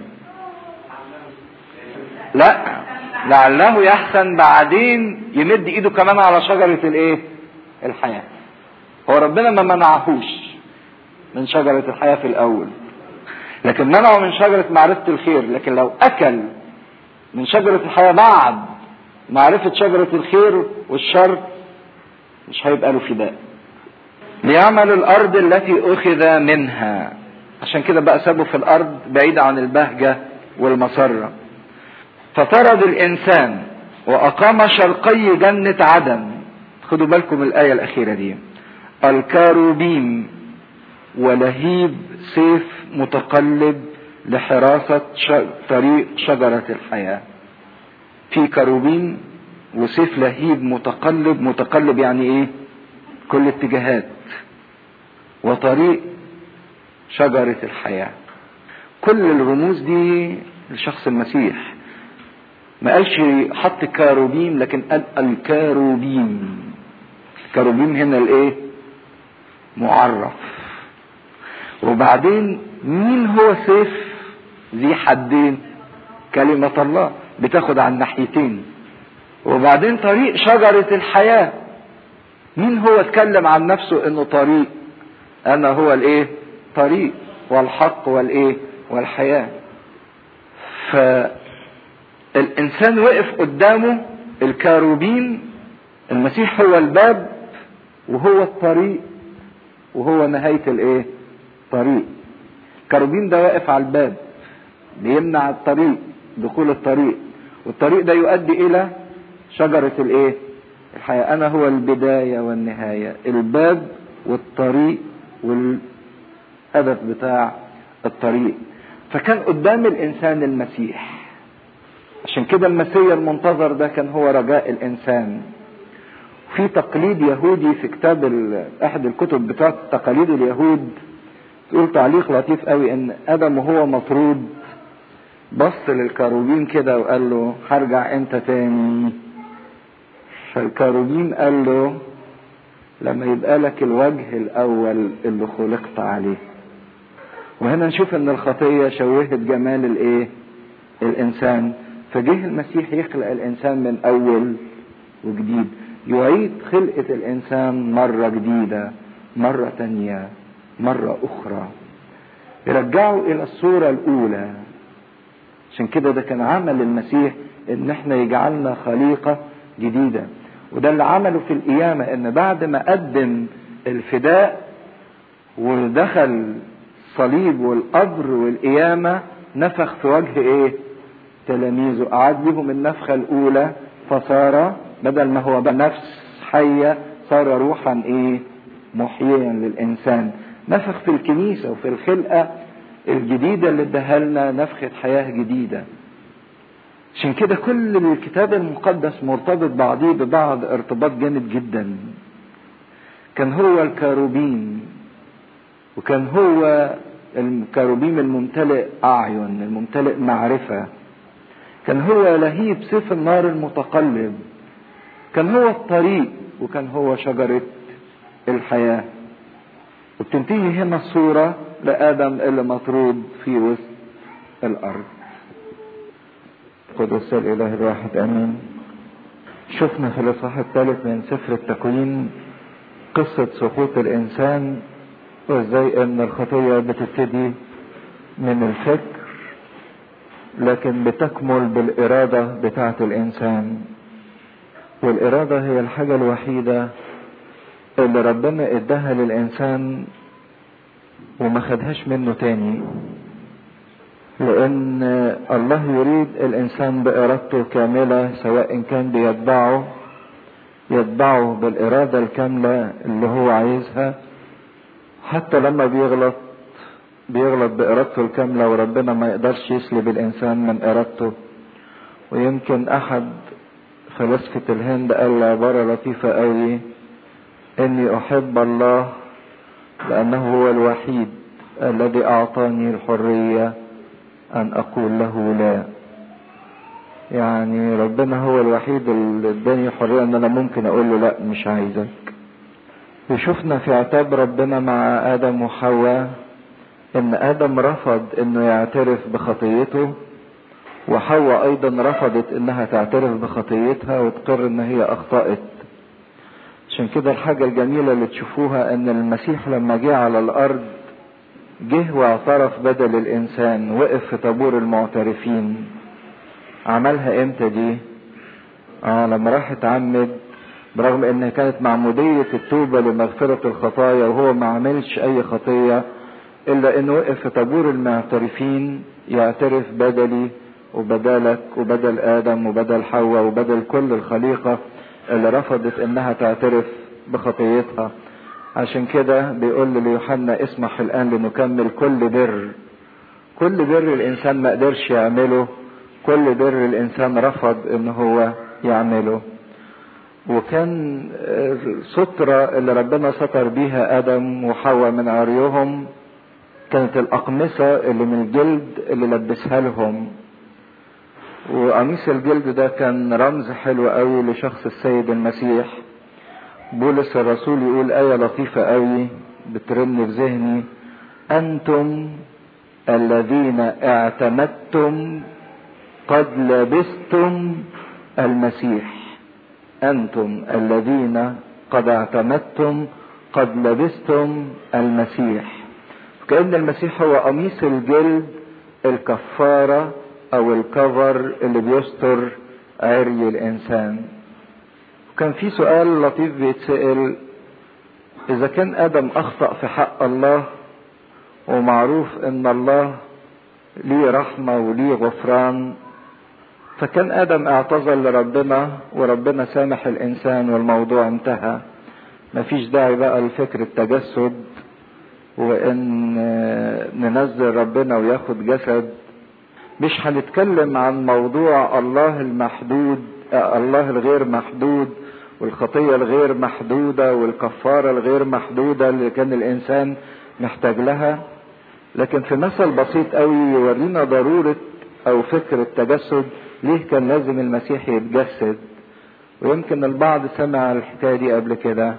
لا لعله يحسن بعدين يمد ايده كمان على شجرة الايه الحياة هو ربنا ما منعهوش من شجرة الحياة في الأول لكن منعه من شجرة معرفة الخير لكن لو أكل من شجرة الحياة بعد معرفة شجرة الخير والشر مش هيبقى له فداء ليعمل الأرض التي أخذ منها عشان كده بقى سابه في الأرض بعيد عن البهجة والمسرة فطرد الإنسان وأقام شرقي جنة عدن خدوا بالكم الآية الأخيرة دي الكاروبيم ولهيب سيف متقلب لحراسة طريق شجرة الحياة في كروبين وسيف لهيب متقلب متقلب يعني ايه كل اتجاهات وطريق شجرة الحياة كل الرموز دي لشخص المسيح ما قالش حط كاروبيم لكن قال الكاروبيم الكاروبيم هنا الايه معرف وبعدين مين هو سيف ذي حدين كلمة الله بتاخد على الناحيتين وبعدين طريق شجرة الحياة مين هو اتكلم عن نفسه انه طريق انا هو الايه طريق والحق والايه والحياة فالانسان وقف قدامه الكاروبين المسيح هو الباب وهو الطريق وهو نهاية الايه طريق كروبين ده واقف على الباب بيمنع الطريق دخول الطريق والطريق ده يؤدي الى شجرة الايه الحياة انا هو البداية والنهاية الباب والطريق والهدف بتاع الطريق فكان قدام الانسان المسيح عشان كده المسيح المنتظر ده كان هو رجاء الانسان في تقليد يهودي في كتاب احد الكتب بتاعت تقاليد اليهود تقول تعليق لطيف قوي ان ادم وهو مطرود بص للكروبين كده وقال له هرجع امتى تاني فالكروبين قال له لما يبقى لك الوجه الاول اللي خلقت عليه وهنا نشوف ان الخطيه شوهت جمال الايه الانسان فجه المسيح يخلق الانسان من اول وجديد يعيد خلقة الانسان مرة جديدة مرة تانية مرة اخرى يرجعه الى الصورة الاولى عشان كده ده كان عمل المسيح ان احنا يجعلنا خليقة جديدة وده اللي عمله في القيامة ان بعد ما قدم الفداء ودخل الصليب والقبر والقيامة نفخ في وجه ايه تلاميذه أعاد لهم النفخة الأولى فصار بدل ما هو بنفس حية صار روحا ايه محييا للإنسان نفخ في الكنيسة وفي الخلقة الجديدة اللي اداها لنا نفخة حياة جديدة عشان كده كل الكتاب المقدس مرتبط بعضيه ببعض ارتباط جامد جدا كان هو الكاروبين وكان هو الكاروبيم الممتلئ أعين الممتلئ معرفة كان هو لهيب سيف النار المتقلب كان هو الطريق وكان هو شجرة الحياة وبتنتهي هنا الصورة لآدم اللي مطرود في وسط الأرض قدس الإله الواحد أمين شفنا في الإصحاح الثالث من سفر التكوين قصة سقوط الإنسان وإزاي إن الخطية بتبتدي من الفكر لكن بتكمل بالإرادة بتاعة الإنسان والإرادة هي الحاجة الوحيدة اللي ربنا اداها للإنسان وما خدهاش منه تاني لأن الله يريد الإنسان بإرادته كاملة سواء كان بيتبعه يتبعه بالإرادة الكاملة اللي هو عايزها حتى لما بيغلط بيغلط بإرادته الكاملة وربنا ما يقدرش يسلب الإنسان من إرادته ويمكن أحد فلسفة الهند قال عبارة لطيفة قوي إني أحب الله لأنه هو الوحيد الذي أعطاني الحرية أن أقول له لا يعني ربنا هو الوحيد اللي اداني حرية ان انا ممكن اقول له لا مش عايزك وشفنا في عتاب ربنا مع ادم وحواء ان ادم رفض انه يعترف بخطيته وحواء ايضا رفضت انها تعترف بخطيتها وتقر ان هي اخطأت عشان كده الحاجة الجميلة اللي تشوفوها ان المسيح لما جه على الارض جه واعترف بدل الانسان وقف في طابور المعترفين عملها امتى دي اه لما راح اتعمد برغم انها كانت معمودية التوبة لمغفرة الخطايا وهو ما عملش اي خطية الا انه وقف في طابور المعترفين يعترف بدلي وبدلك وبدل ادم وبدل حواء وبدل كل الخليقة اللي رفضت انها تعترف بخطيتها عشان كده بيقول ليوحنا اسمح الان لنكمل كل بر كل بر الانسان ما قدرش يعمله كل بر الانسان رفض ان هو يعمله وكان السترة اللي ربنا ستر بيها ادم وحواء من عريهم كانت الاقمصة اللي من الجلد اللي لبسها لهم وقميص الجلد ده كان رمز حلو قوي لشخص السيد المسيح بولس الرسول يقول آية لطيفة قوي بترن في ذهني أنتم الذين اعتمدتم قد لبستم المسيح أنتم الذين قد اعتمدتم قد لبستم المسيح كأن المسيح هو قميص الجلد الكفارة أو الكفر اللي بيستر عري الإنسان كان في سؤال لطيف بيتسأل إذا كان آدم أخطأ في حق الله ومعروف إن الله ليه رحمة وليه غفران فكان آدم اعتذر لربنا وربنا سامح الإنسان والموضوع انتهى مفيش داعي بقى لفكر التجسد وإن ننزل ربنا وياخد جسد مش هنتكلم عن موضوع الله المحدود الله الغير محدود والخطية الغير محدودة والكفارة الغير محدودة اللي كان الإنسان محتاج لها لكن في مثل بسيط قوي يورينا ضرورة او فكر التجسد ليه كان لازم المسيح يتجسد ويمكن البعض سمع الحكاية دي قبل كده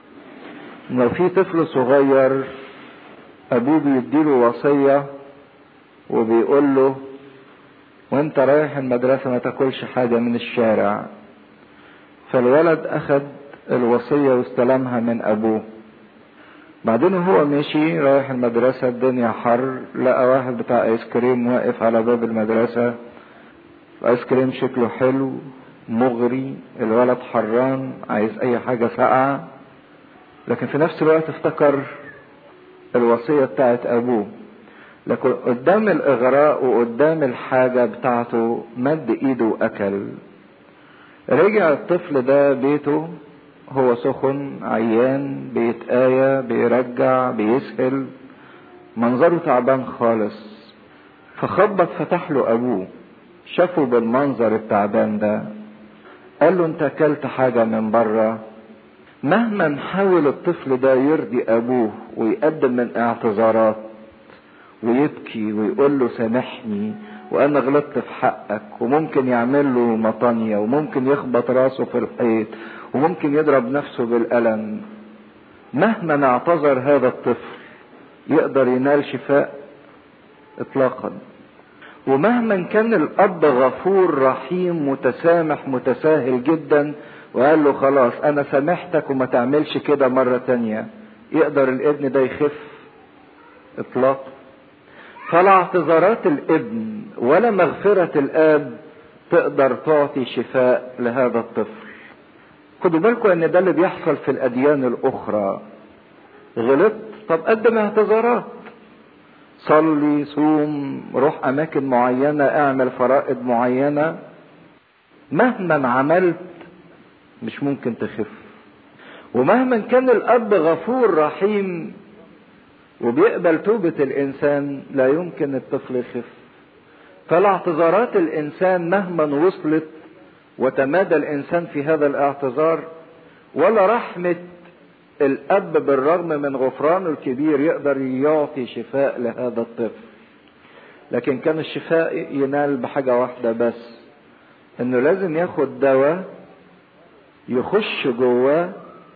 لو في طفل صغير ابوه بيديله وصية وبيقول له وانت رايح المدرسة ما تاكلش حاجة من الشارع فالولد اخد الوصية واستلمها من ابوه بعدين هو ماشي رايح المدرسة الدنيا حر لقى واحد بتاع ايس كريم واقف على باب المدرسة الايس كريم شكله حلو مغري الولد حران عايز اي حاجة ساقعة لكن في نفس الوقت افتكر الوصية بتاعت ابوه لكن قدام الاغراء وقدام الحاجة بتاعته مد ايده واكل رجع الطفل ده بيته هو سخن عيان بيتآية بيرجع بيسهل منظره تعبان خالص فخبط فتح له ابوه شافه بالمنظر التعبان ده قال له انت اكلت حاجة من بره مهما حاول الطفل ده يرضي ابوه ويقدم من اعتذارات ويبكي ويقول له سامحني وانا غلطت في حقك وممكن يعمل له مطانية وممكن يخبط راسه في الحيط وممكن يضرب نفسه بالألم مهما اعتذر هذا الطفل يقدر ينال شفاء اطلاقا ومهما كان الاب غفور رحيم متسامح متساهل جدا وقال له خلاص انا سامحتك وما تعملش كده مرة تانية يقدر الابن ده يخف اطلاقا فلا اعتذارات الابن ولا مغفرة الاب تقدر تعطي شفاء لهذا الطفل خدوا بالكم ان ده اللي بيحصل في الاديان الاخرى غلطت طب قدم اعتذارات صلي صوم روح اماكن معينه اعمل فرائض معينه مهما عملت مش ممكن تخف ومهما كان الاب غفور رحيم وبيقبل توبه الانسان لا يمكن الطفل يخف فلا اعتذارات الانسان مهما وصلت وتمادى الانسان في هذا الاعتذار ولا رحمه الاب بالرغم من غفرانه الكبير يقدر يعطي شفاء لهذا الطفل لكن كان الشفاء ينال بحاجه واحده بس انه لازم ياخد دواء يخش جواه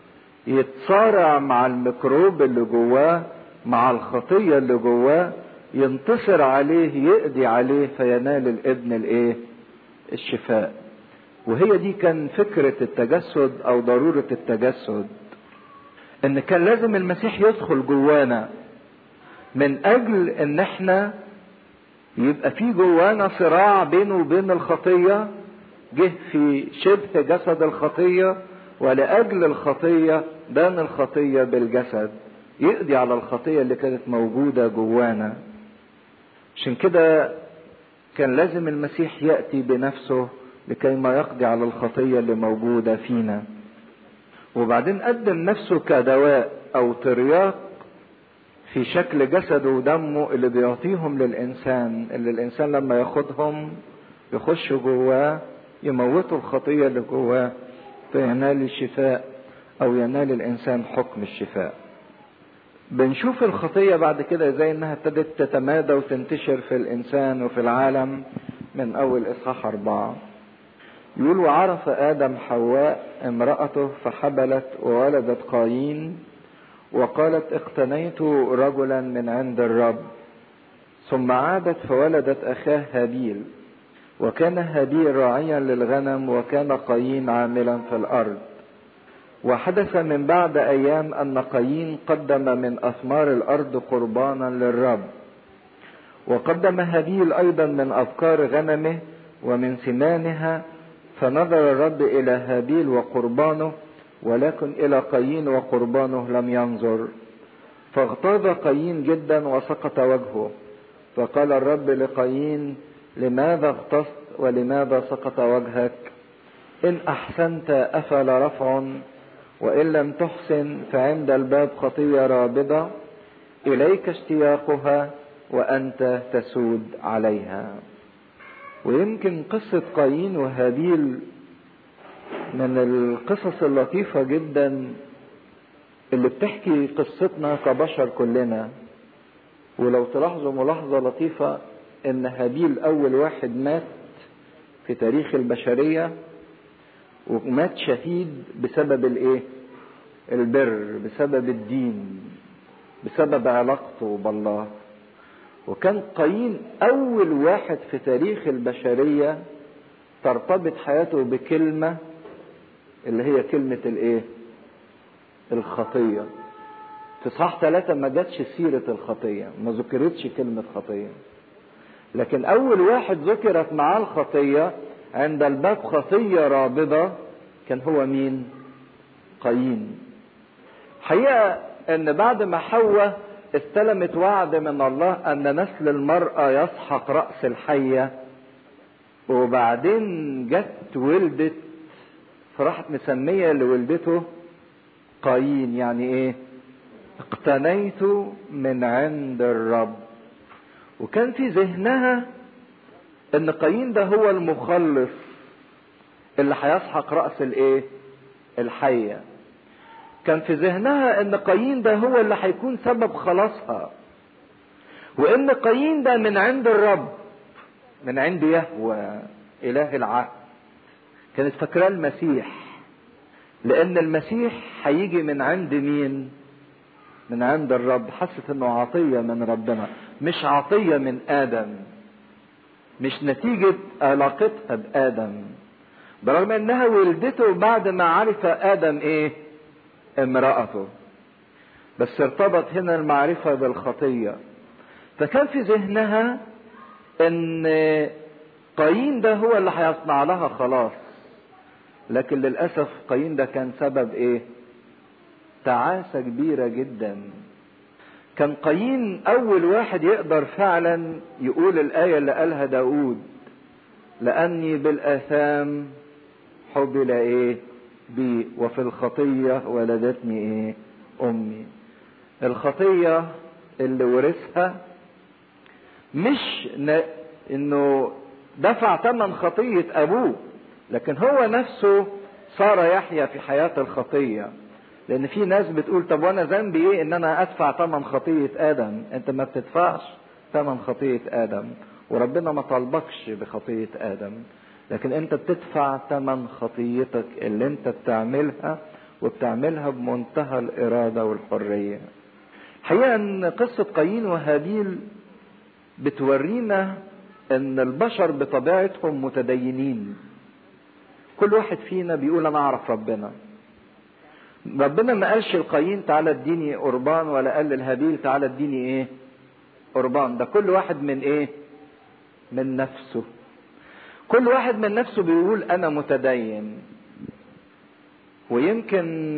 يتصارع مع الميكروب اللي جواه مع الخطيه اللي جواه ينتصر عليه يقضي عليه فينال الابن الايه الشفاء وهي دي كان فكرة التجسد او ضرورة التجسد ان كان لازم المسيح يدخل جوانا من اجل ان احنا يبقى في جوانا صراع بينه وبين الخطية جه في شبه جسد الخطية ولأجل الخطية بان الخطية بالجسد يقضي على الخطية اللي كانت موجودة جوانا عشان كده كان لازم المسيح يأتي بنفسه لكي ما يقضي على الخطية اللي موجودة فينا وبعدين قدم نفسه كدواء او ترياق في شكل جسده ودمه اللي بيعطيهم للانسان اللي الانسان لما ياخدهم يخش جواه يموتوا الخطيه اللي جواه فينال الشفاء او ينال الانسان حكم الشفاء بنشوف الخطيه بعد كده زي انها ابتدت تتمادى وتنتشر في الانسان وفي العالم من اول اصحاح اربعه يقول وعرف آدم حواء امرأته فحبلت وولدت قايين وقالت اقتنيت رجلا من عند الرب ثم عادت فولدت أخاه هابيل وكان هابيل راعيا للغنم وكان قايين عاملا في الأرض وحدث من بعد أيام أن قايين قدم من أثمار الأرض قربانا للرب وقدم هابيل أيضا من أبكار غنمه ومن سمانها فنظر الرب إلى هابيل وقربانه ولكن إلى قايين وقربانه لم ينظر فاغتاظ قايين جدا وسقط وجهه فقال الرب لقايين لماذا اغتصت ولماذا سقط وجهك إن أحسنت أفل رفع وإن لم تحسن فعند الباب خطية رابضة إليك اشتياقها وأنت تسود عليها ويمكن قصة قايين وهابيل من القصص اللطيفة جدا اللي بتحكي قصتنا كبشر كلنا ولو تلاحظوا ملاحظة لطيفة ان هابيل اول واحد مات في تاريخ البشرية ومات شهيد بسبب الايه البر بسبب الدين بسبب علاقته بالله وكان قايين اول واحد في تاريخ البشرية ترتبط حياته بكلمة اللي هي كلمة الايه الخطية في صح ثلاثة ما جاتش سيرة الخطية ما ذكرتش كلمة خطية لكن أول واحد ذكرت معاه الخطية عند الباب خطية رابضة كان هو مين؟ قايين. حقيقة إن بعد ما حواء استلمت وعد من الله أن نسل المرأة يسحق رأس الحية وبعدين جت ولدت فراحت مسمية لولدته قايين يعني إيه؟ اقتنيت من عند الرب وكان في ذهنها ان قايين ده هو المخلص اللي هيسحق راس الايه الحيه كان في ذهنها ان قايين ده هو اللي هيكون سبب خلاصها وان قايين ده من عند الرب من عند يهوى اله العهد كانت فاكراه المسيح لان المسيح هيجي من عند مين من عند الرب حست انه عطيه من ربنا مش عطيه من ادم مش نتيجه علاقتها بادم برغم انها ولدته بعد ما عرف ادم ايه امراته بس ارتبط هنا المعرفه بالخطيه فكان في ذهنها ان قايين ده هو اللي هيصنع لها خلاص لكن للاسف قايين ده كان سبب ايه تعاسة كبيرة جدا كان قايين أول واحد يقدر فعلا يقول الآية اللي قالها داود لأني بالآثام حبل إيه بي وفي الخطية ولدتني إيه أمي الخطية اللي ورثها مش ن... إنه دفع ثمن خطية أبوه لكن هو نفسه صار يحيا في حياة الخطية لان في ناس بتقول طب وانا ذنبي ايه ان انا ادفع ثمن خطيه ادم انت ما بتدفعش ثمن خطيه ادم وربنا ما طالبكش بخطيه ادم لكن انت بتدفع ثمن خطيتك اللي انت بتعملها وبتعملها بمنتهى الاراده والحريه حقيقه ان قصه قايين وهابيل بتورينا ان البشر بطبيعتهم متدينين كل واحد فينا بيقول انا اعرف ربنا ربنا ما قالش القايين تعالى اديني قربان ولا قال للهابيل تعالى اديني ايه قربان ده كل واحد من ايه من نفسه كل واحد من نفسه بيقول انا متدين ويمكن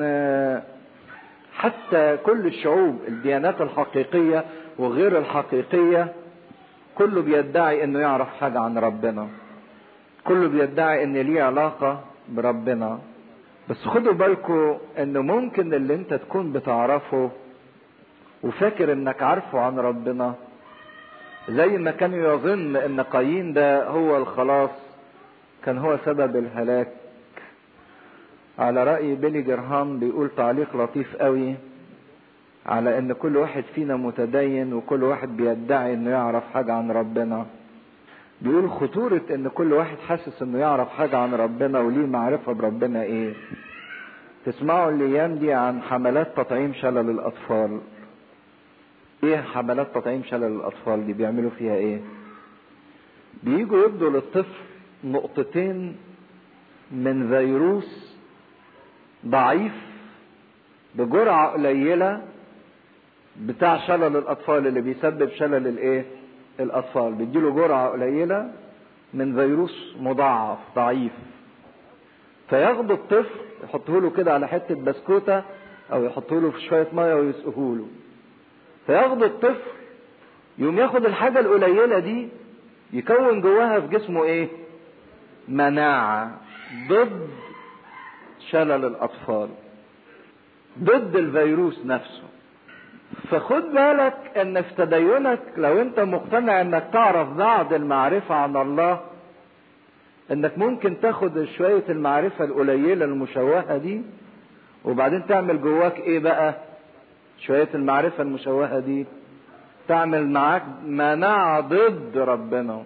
حتى كل الشعوب الديانات الحقيقية وغير الحقيقية كله بيدعي انه يعرف حاجة عن ربنا كله بيدعي ان ليه علاقة بربنا بس خدوا بالكم انه ممكن اللي انت تكون بتعرفه وفاكر انك عارفه عن ربنا زي ما كان يظن ان قايين ده هو الخلاص كان هو سبب الهلاك على رأي بيلي جرهام بيقول تعليق لطيف قوي على ان كل واحد فينا متدين وكل واحد بيدعي انه يعرف حاجة عن ربنا بيقول خطورة ان كل واحد حاسس انه يعرف حاجة عن ربنا وليه معرفة بربنا ايه تسمعوا الايام دي عن حملات تطعيم شلل الاطفال ايه حملات تطعيم شلل الاطفال دي بيعملوا فيها ايه بيجوا يدوا للطفل نقطتين من فيروس ضعيف بجرعة قليلة بتاع شلل الاطفال اللي بيسبب شلل الايه الاطفال بيديله جرعه قليله من فيروس مضاعف ضعيف فياخدوا الطفل يحطوه له كده على حته بسكوته او يحطوه له في شويه ميه ويسقوه له فياخدوا الطفل يقوم ياخد الحاجه القليله دي يكون جواها في جسمه ايه مناعه ضد شلل الاطفال ضد الفيروس نفسه فخد بالك ان في تدينك لو انت مقتنع انك تعرف بعض المعرفة عن الله انك ممكن تاخد شوية المعرفة القليلة المشوهة دي وبعدين تعمل جواك ايه بقى شوية المعرفة المشوهة دي تعمل معاك مناعة ضد ربنا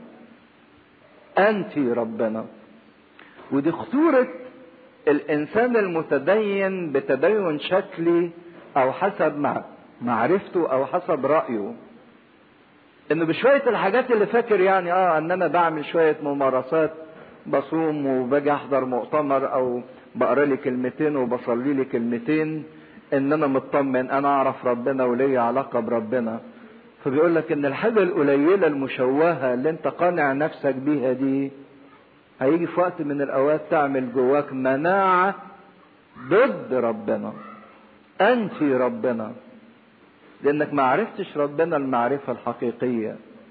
انتي ربنا ودي خطورة الانسان المتدين بتدين شكلي او حسب مع معرفته او حسب رأيه انه بشوية الحاجات اللي فاكر يعني اه ان انا بعمل شوية ممارسات بصوم وباجي احضر مؤتمر او بقرا لي كلمتين وبصلي لي كلمتين ان انا مطمن انا اعرف ربنا وليا علاقة بربنا فبيقول لك ان الحاجة القليلة المشوهة اللي انت قانع نفسك بيها دي هيجي في وقت من الاوقات تعمل جواك مناعة ضد ربنا انفي ربنا لانك ما عرفتش ربنا المعرفة الحقيقية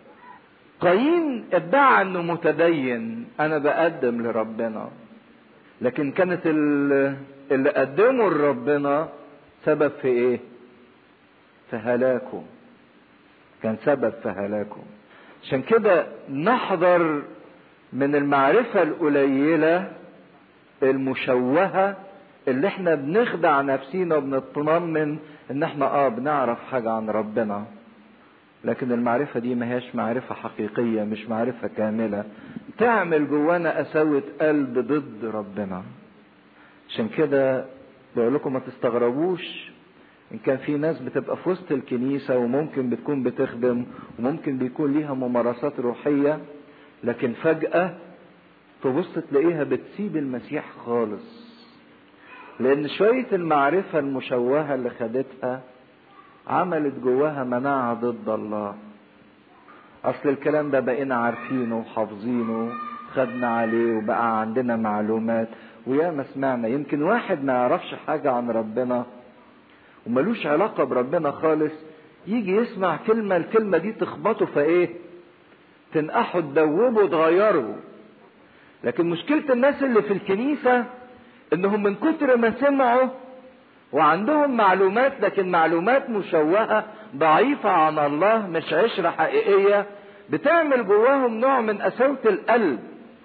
قايين ادعى انه متدين انا بقدم لربنا لكن كانت اللي قدمه لربنا سبب في ايه في هلاكه كان سبب في هلاكه عشان كده نحذر من المعرفة القليلة المشوهة اللي احنا بنخدع نفسينا وبنطمن ان احنا اه بنعرف حاجة عن ربنا لكن المعرفة دي ما هيش معرفة حقيقية مش معرفة كاملة تعمل جوانا قساوة قلب ضد ربنا عشان كده بقول لكم ما تستغربوش ان كان في ناس بتبقى في وسط الكنيسة وممكن بتكون بتخدم وممكن بيكون ليها ممارسات روحية لكن فجأة تبص تلاقيها بتسيب المسيح خالص لان شوية المعرفة المشوهة اللي خدتها عملت جواها مناعة ضد الله اصل الكلام ده بقينا عارفينه وحافظينه خدنا عليه وبقى عندنا معلومات ويا ما سمعنا يمكن واحد ما يعرفش حاجة عن ربنا وملوش علاقة بربنا خالص يجي يسمع كلمة الكلمة دي تخبطه فايه تنقحه تدوبه تغيره لكن مشكلة الناس اللي في الكنيسة انهم من كتر ما سمعوا وعندهم معلومات لكن معلومات مشوهة ضعيفة عن الله مش عشرة حقيقية بتعمل جواهم نوع من قساوة القلب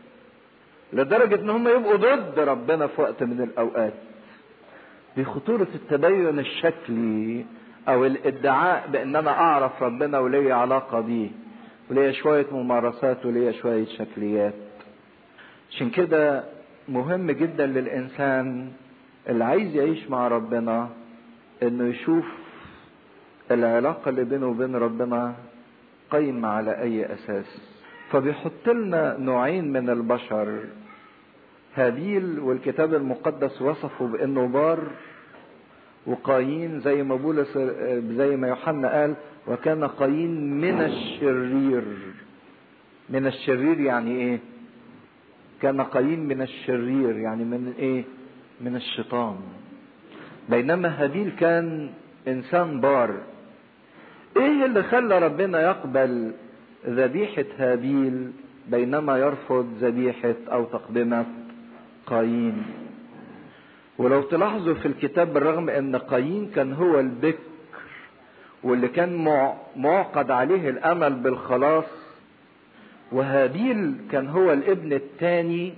لدرجة ان هم يبقوا ضد ربنا في وقت من الاوقات دي خطورة التدين الشكلي او الادعاء بان انا اعرف ربنا وليا علاقة بيه وليا شوية ممارسات وليا شوية شكليات عشان كده مهم جدا للانسان اللي عايز يعيش مع ربنا انه يشوف العلاقة اللي بينه وبين ربنا قايمة على اي اساس فبيحط لنا نوعين من البشر هابيل والكتاب المقدس وصفه بانه بار وقايين زي ما بولس زي ما يوحنا قال وكان قايين من الشرير من الشرير يعني ايه كان قايين من الشرير يعني من ايه من الشيطان بينما هابيل كان انسان بار ايه اللي خلى ربنا يقبل ذبيحة هابيل بينما يرفض ذبيحة او تقدمة قايين ولو تلاحظوا في الكتاب بالرغم ان قايين كان هو البكر واللي كان معقد عليه الامل بالخلاص وهابيل كان هو الابن الثاني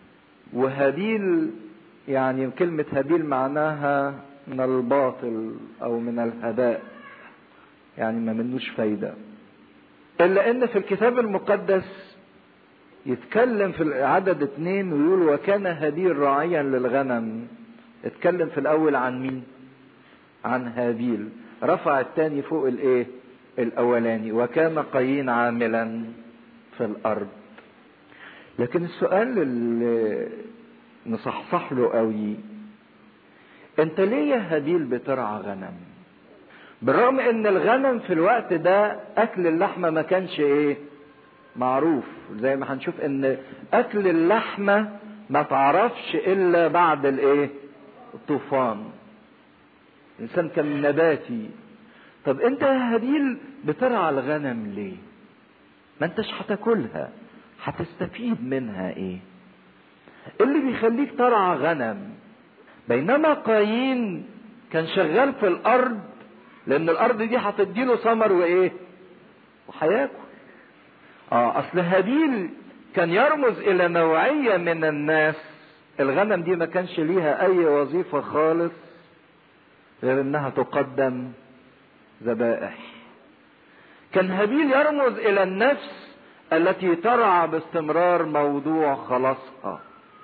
وهابيل يعني كلمة هابيل معناها من الباطل او من الهباء يعني ما منوش فايدة الا ان في الكتاب المقدس يتكلم في عدد اتنين ويقول وكان هابيل راعيا للغنم اتكلم في الاول عن مين عن هابيل رفع التاني فوق الايه الاولاني وكان قايين عاملا في الارض لكن السؤال اللي نصحصح له قوي انت ليه يا هابيل بترعى غنم بالرغم ان الغنم في الوقت ده اكل اللحمة ما كانش ايه معروف زي ما هنشوف ان اكل اللحمة ما تعرفش الا بعد الايه الطوفان الانسان كان نباتي طب انت يا هابيل بترعى الغنم ليه ما انتش هتاكلها هتستفيد منها ايه اللي بيخليك ترعى غنم بينما قايين كان شغال في الارض لان الارض دي هتديله ثمر وايه وهياكل اه اصل هابيل كان يرمز الى نوعية من الناس الغنم دي ما كانش ليها اي وظيفة خالص غير انها تقدم ذبائح كان هابيل يرمز الى النفس التي ترعى باستمرار موضوع خلاصها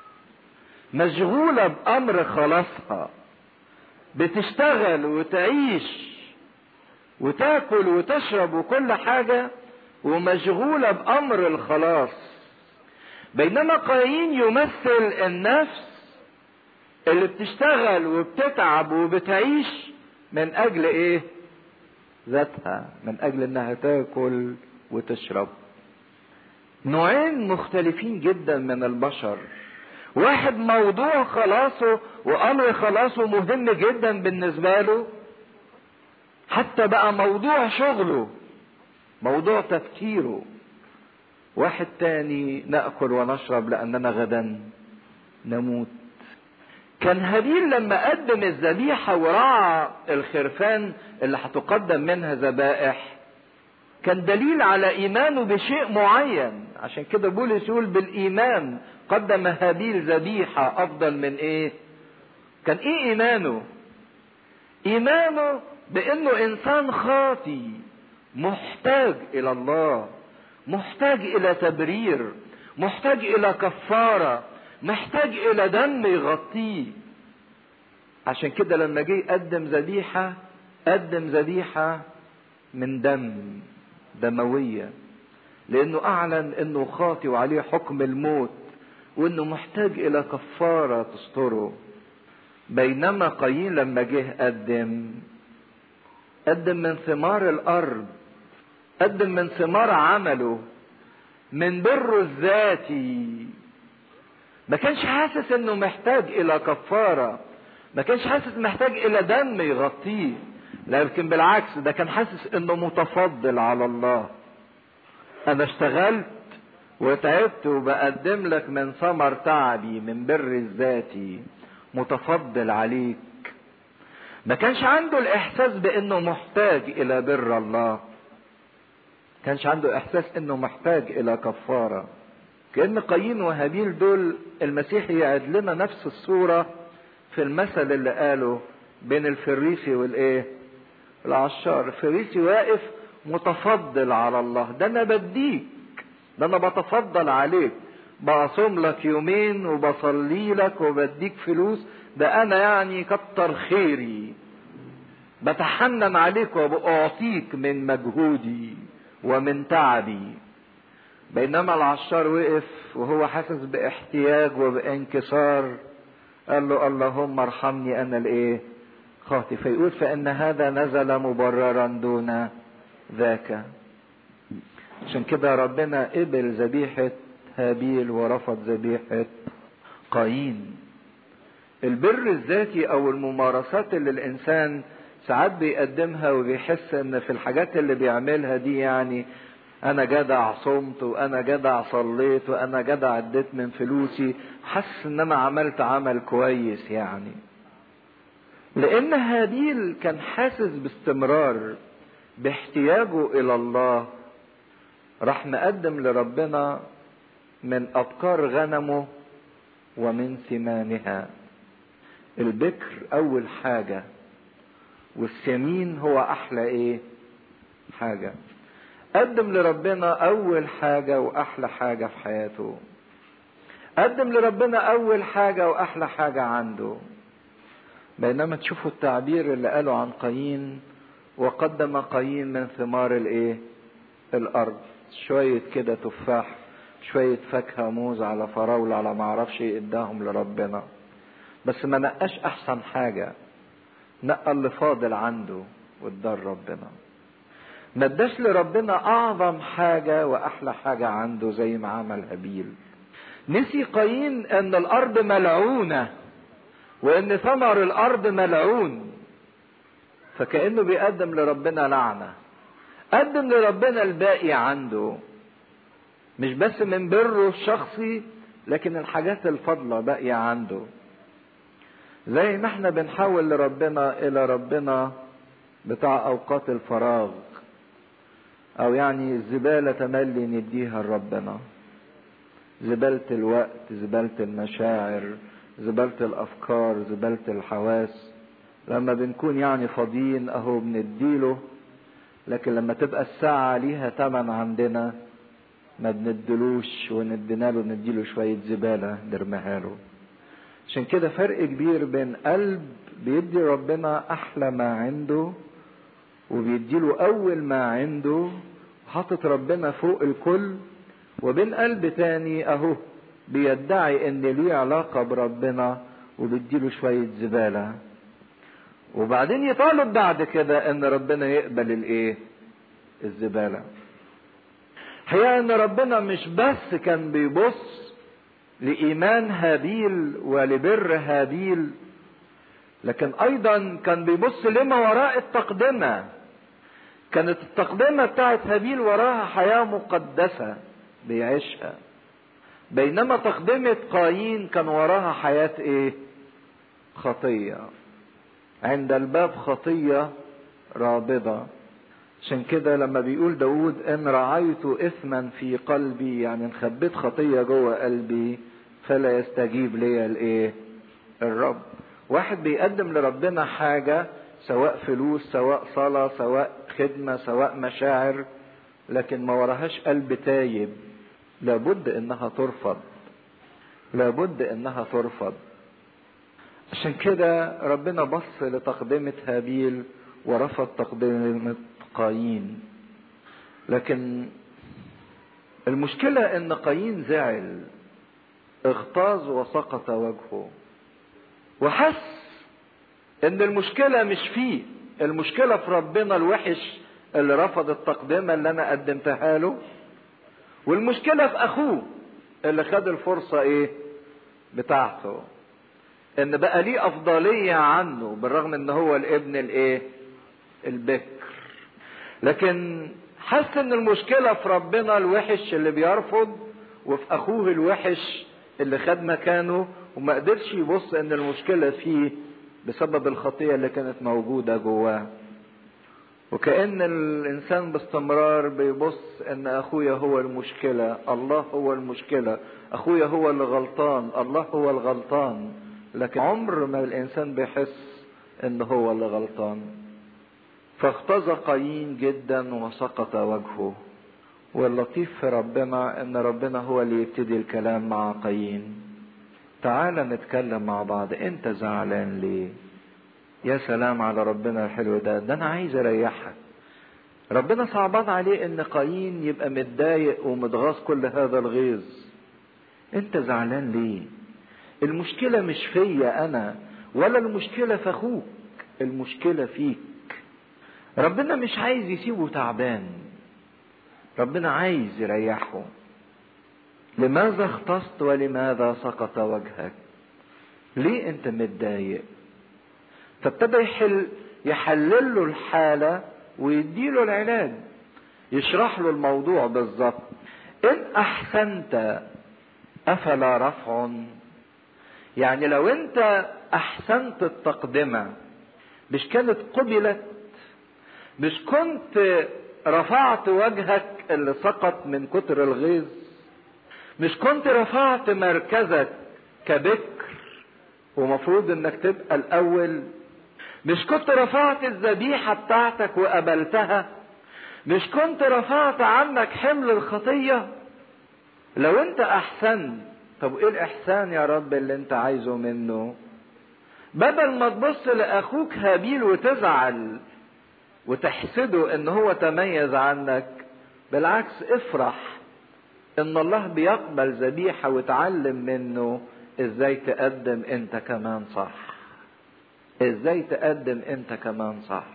مشغولة بأمر خلاصها بتشتغل وتعيش وتاكل وتشرب وكل حاجة ومشغولة بأمر الخلاص بينما قايين يمثل النفس اللي بتشتغل وبتتعب وبتعيش من أجل إيه؟ ذاتها من أجل إنها تاكل وتشرب نوعين مختلفين جدا من البشر واحد موضوع خلاصه وامر خلاصه مهم جدا بالنسبه له حتى بقى موضوع شغله موضوع تفكيره واحد تاني ناكل ونشرب لاننا غدا نموت كان هابيل لما قدم الذبيحه ورعى الخرفان اللي هتقدم منها ذبائح كان دليل على ايمانه بشيء معين عشان كده بولس يقول بالايمان قدم هابيل ذبيحه افضل من ايه كان ايه ايمانه ايمانه بانه انسان خاطي محتاج الى الله محتاج الى تبرير محتاج الى كفاره محتاج الى دم يغطيه عشان كده لما جه يقدم ذبيحه قدم ذبيحه من دم دمويه لانه اعلن انه خاطي وعليه حكم الموت وانه محتاج الى كفاره تستره بينما قايين لما جه قدم قدم من ثمار الارض قدم من ثمار عمله من بره الذاتي ما كانش حاسس انه محتاج الى كفاره ما كانش حاسس محتاج الى دم يغطيه لكن بالعكس ده كان حاسس انه متفضل على الله انا اشتغلت وتعبت وبقدم لك من ثمر تعبي من بر الذاتي متفضل عليك ما كانش عنده الاحساس بانه محتاج الى بر الله كانش عنده احساس انه محتاج الى كفاره كان قايين وهابيل دول المسيح يعد لنا نفس الصوره في المثل اللي قاله بين الفريسي والايه العشار الفريسي واقف متفضل على الله ده انا بديك ده انا بتفضل عليك بصوم لك يومين وبصلي لك وبديك فلوس ده انا يعني كتر خيري بتحنن عليك وبأعطيك من مجهودي ومن تعبي بينما العشار وقف وهو حاسس باحتياج وبانكسار قال له اللهم ارحمني انا الايه خاطي فيقول فان هذا نزل مبررا دون ذاك عشان كده ربنا قبل ذبيحة هابيل ورفض ذبيحة قايين البر الذاتي او الممارسات اللي الانسان ساعات بيقدمها وبيحس ان في الحاجات اللي بيعملها دي يعني انا جدع صمت وانا جدع صليت وانا جدع اديت من فلوسي حاسس ان انا عملت عمل كويس يعني لان هابيل كان حاسس باستمرار باحتياجه الى الله راح مقدم لربنا من ابكار غنمه ومن ثمانها البكر اول حاجه والسمين هو احلى ايه حاجه قدم لربنا اول حاجه واحلى حاجه في حياته قدم لربنا اول حاجه واحلى حاجه عنده بينما تشوفوا التعبير اللي قاله عن قايين وقدم قايين من ثمار الايه الارض شوية كده تفاح شوية فاكهة موز على فراولة على معرفش ايه اداهم لربنا بس ما نقاش احسن حاجة نقى اللي فاضل عنده وادار ربنا ما اداش لربنا اعظم حاجة واحلى حاجة عنده زي ما عمل هابيل نسي قايين ان الارض ملعونة وان ثمر الارض ملعون فكأنه بيقدم لربنا لعنة قدم لربنا الباقي عنده مش بس من بره الشخصي لكن الحاجات الفضلة باقية عنده زي ما احنا بنحول لربنا الى ربنا بتاع اوقات الفراغ او يعني الزبالة تملي نديها لربنا زبالة الوقت زبالة المشاعر زبالة الافكار زبالة الحواس لما بنكون يعني فاضيين اهو بنديله لكن لما تبقى الساعة ليها تمن عندنا ما بندلوش وندينا له نديله شوية زبالة نرميها له عشان كده فرق كبير بين قلب بيدي ربنا أحلى ما عنده وبيديله أول ما عنده حاطط ربنا فوق الكل وبين قلب تاني أهو بيدعي إن ليه علاقة بربنا وبيديله شوية زبالة وبعدين يطالب بعد كده إن ربنا يقبل الإيه؟ الزبالة. حقيقة إن ربنا مش بس كان بيبص لإيمان هابيل ولبر هابيل لكن أيضا كان بيبص لما وراء التقدمة كانت التقدمة بتاعت هابيل وراها حياة مقدسة بيعيشها بينما تقدمة قايين كان وراها حياة ايه خطية عند الباب خطية رابضة عشان كده لما بيقول داود ان رعيت اثما في قلبي يعني خبيت خطية جوه قلبي فلا يستجيب لي الايه الرب واحد بيقدم لربنا حاجة سواء فلوس سواء صلاة سواء خدمة سواء مشاعر لكن ما وراهاش قلب تايب لابد انها ترفض لابد انها ترفض عشان كده ربنا بص لتقدمة هابيل ورفض تقدمة قايين لكن المشكلة ان قايين زعل اغتاظ وسقط وجهه وحس ان المشكلة مش فيه المشكلة في ربنا الوحش اللي رفض التقدمة اللي انا قدمتها له والمشكلة في اخوه اللي خد الفرصة ايه بتاعته ان بقى ليه افضلية عنه بالرغم ان هو الابن الايه البكر لكن حس ان المشكلة في ربنا الوحش اللي بيرفض وفي اخوه الوحش اللي خد مكانه وما قدرش يبص ان المشكلة فيه بسبب الخطية اللي كانت موجودة جواه وكأن الإنسان باستمرار بيبص إن أخويا هو المشكلة الله هو المشكلة أخويا هو اللي غلطان الله هو الغلطان لكن عمر ما الإنسان بيحس إن هو اللي غلطان فاختزى قايين جدا وسقط وجهه واللطيف في ربنا إن ربنا هو اللي يبتدي الكلام مع قايين تعال نتكلم مع بعض انت زعلان ليه يا سلام على ربنا الحلو ده ده انا عايز اريحك ربنا صعبان عليه ان قايين يبقى متضايق ومتغاظ كل هذا الغيظ انت زعلان ليه المشكله مش فيا انا ولا المشكله في اخوك المشكله فيك ربنا مش عايز يسيبه تعبان ربنا عايز يريحه لماذا اختصت ولماذا سقط وجهك ليه انت متضايق فابتدى يحل يحلل له الحالة ويديله العلاج يشرح له الموضوع بالظبط ان احسنت افلا رفع يعني لو انت احسنت التقدمة مش كانت قبلت مش كنت رفعت وجهك اللي سقط من كتر الغيظ مش كنت رفعت مركزك كبكر ومفروض انك تبقى الاول مش كنت رفعت الذبيحة بتاعتك وقبلتها مش كنت رفعت عنك حمل الخطية لو انت احسنت طب ايه الاحسان يا رب اللي انت عايزه منه بدل ما تبص لاخوك هابيل وتزعل وتحسده ان هو تميز عنك بالعكس افرح ان الله بيقبل ذبيحة وتعلم منه ازاي تقدم انت كمان صح ازاي تقدم انت كمان صح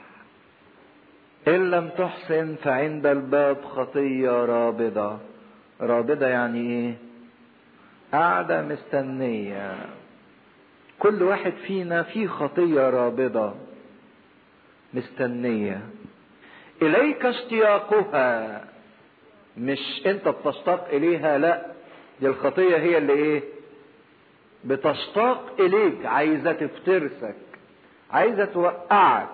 ان لم تحسن فعند الباب خطية رابضة رابضة يعني ايه قاعدة مستنية كل واحد فينا فيه خطية رابضة مستنية اليك اشتياقها مش انت بتشتاق اليها لا دي الخطيه هي اللي ايه بتشتاق اليك عايزه تفترسك عايزه توقعك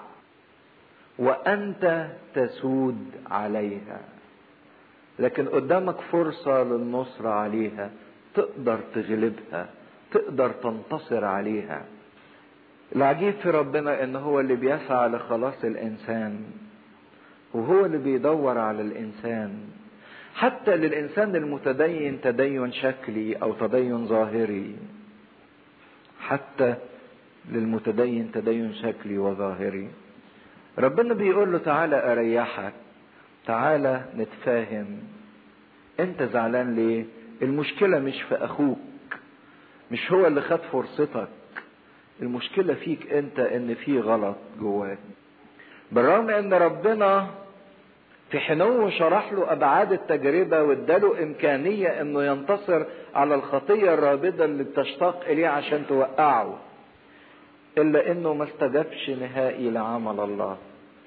وانت تسود عليها لكن قدامك فرصه للنصره عليها تقدر تغلبها تقدر تنتصر عليها العجيب في ربنا ان هو اللي بيسعى لخلاص الانسان وهو اللي بيدور على الانسان حتى للانسان المتدين تدين شكلي او تدين ظاهري حتى للمتدين تدين شكلي وظاهري ربنا بيقول له تعالى اريحك تعالى نتفاهم انت زعلان ليه المشكلة مش في اخوك مش هو اللي خد فرصتك المشكلة فيك انت ان في غلط جواك بالرغم ان ربنا في حنو شرح له ابعاد التجربة واداله امكانية انه ينتصر على الخطية الرابضة اللي بتشتاق اليه عشان توقعه الا انه ما استجابش نهائي لعمل الله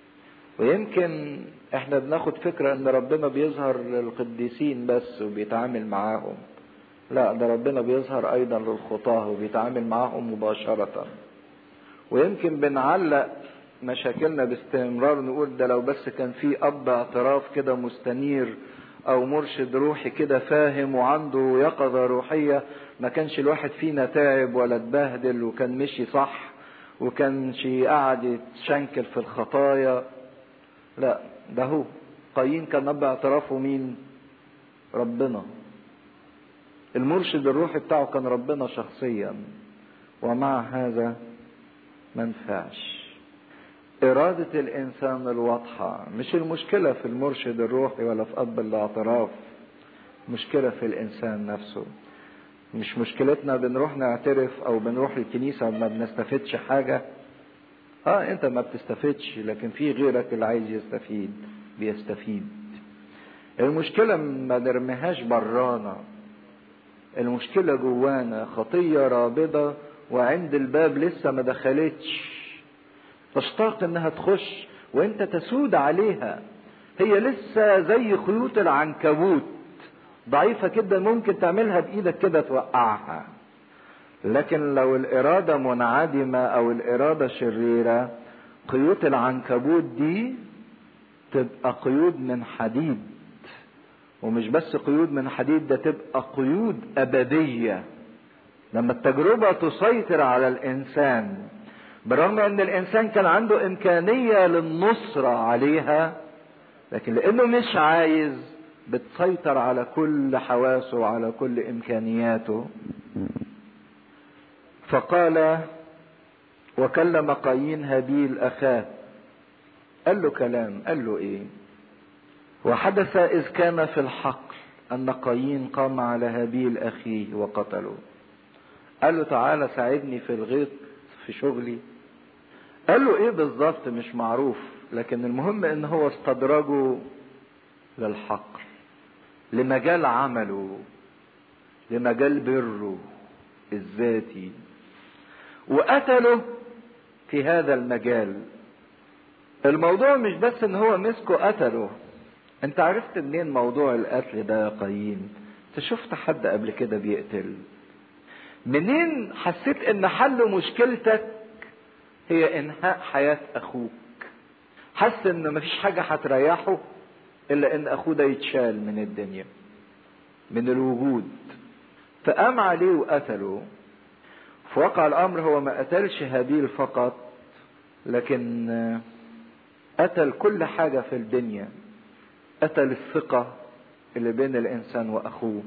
ويمكن احنا بناخد فكرة ان ربنا بيظهر للقديسين بس وبيتعامل معاهم لا ده ربنا بيظهر ايضا للخطاة وبيتعامل معاهم مباشرة ويمكن بنعلق مشاكلنا باستمرار نقول ده لو بس كان في اب اعتراف كده مستنير او مرشد روحي كده فاهم وعنده يقظة روحية ما كانش الواحد فينا تعب ولا اتبهدل وكان مشي صح وكانش قاعد يتشنكل في الخطايا لا ده هو قايين كان اب اعترافه مين ربنا المرشد الروحي بتاعه كان ربنا شخصيا ومع هذا ما نفعش إرادة الإنسان الواضحة مش المشكلة في المرشد الروحي ولا في أب الاعتراف مشكلة في الإنسان نفسه مش مشكلتنا بنروح نعترف أو بنروح الكنيسة ما بنستفدش حاجة اه انت ما بتستفدش لكن في غيرك اللي عايز يستفيد بيستفيد المشكلة ما نرميهاش برانا المشكلة جوانا خطية رابضة وعند الباب لسه ما دخلتش تشتاق انها تخش وانت تسود عليها هي لسه زي خيوط العنكبوت ضعيفة كده ممكن تعملها بايدك كده توقعها لكن لو الإرادة منعدمة أو الإرادة شريرة قيود العنكبوت دي تبقى قيود من حديد ومش بس قيود من حديد ده تبقى قيود أبدية لما التجربة تسيطر على الإنسان برغم أن الإنسان كان عنده إمكانية للنصرة عليها لكن لأنه مش عايز بتسيطر على كل حواسه وعلى كل إمكانياته فقال وكلم قايين هابيل اخاه قال له كلام قال له ايه وحدث اذ كان في الحقل ان قايين قام على هابيل اخيه وقتله قال له تعالى ساعدني في الغيط في شغلي قال له ايه بالظبط مش معروف لكن المهم ان هو استدرجه للحقل لمجال عمله لمجال بره الذاتي وقتله في هذا المجال الموضوع مش بس ان هو مسكه قتله انت عرفت منين موضوع القتل ده يا قايين انت شفت حد قبل كده بيقتل منين حسيت ان حل مشكلتك هي انهاء حياة اخوك حس ان مفيش حاجة هتريحه الا ان اخوه ده يتشال من الدنيا من الوجود فقام عليه وقتله في واقع الامر هو ما قتلش هابيل فقط لكن قتل كل حاجة في الدنيا قتل الثقة اللي بين الانسان واخوه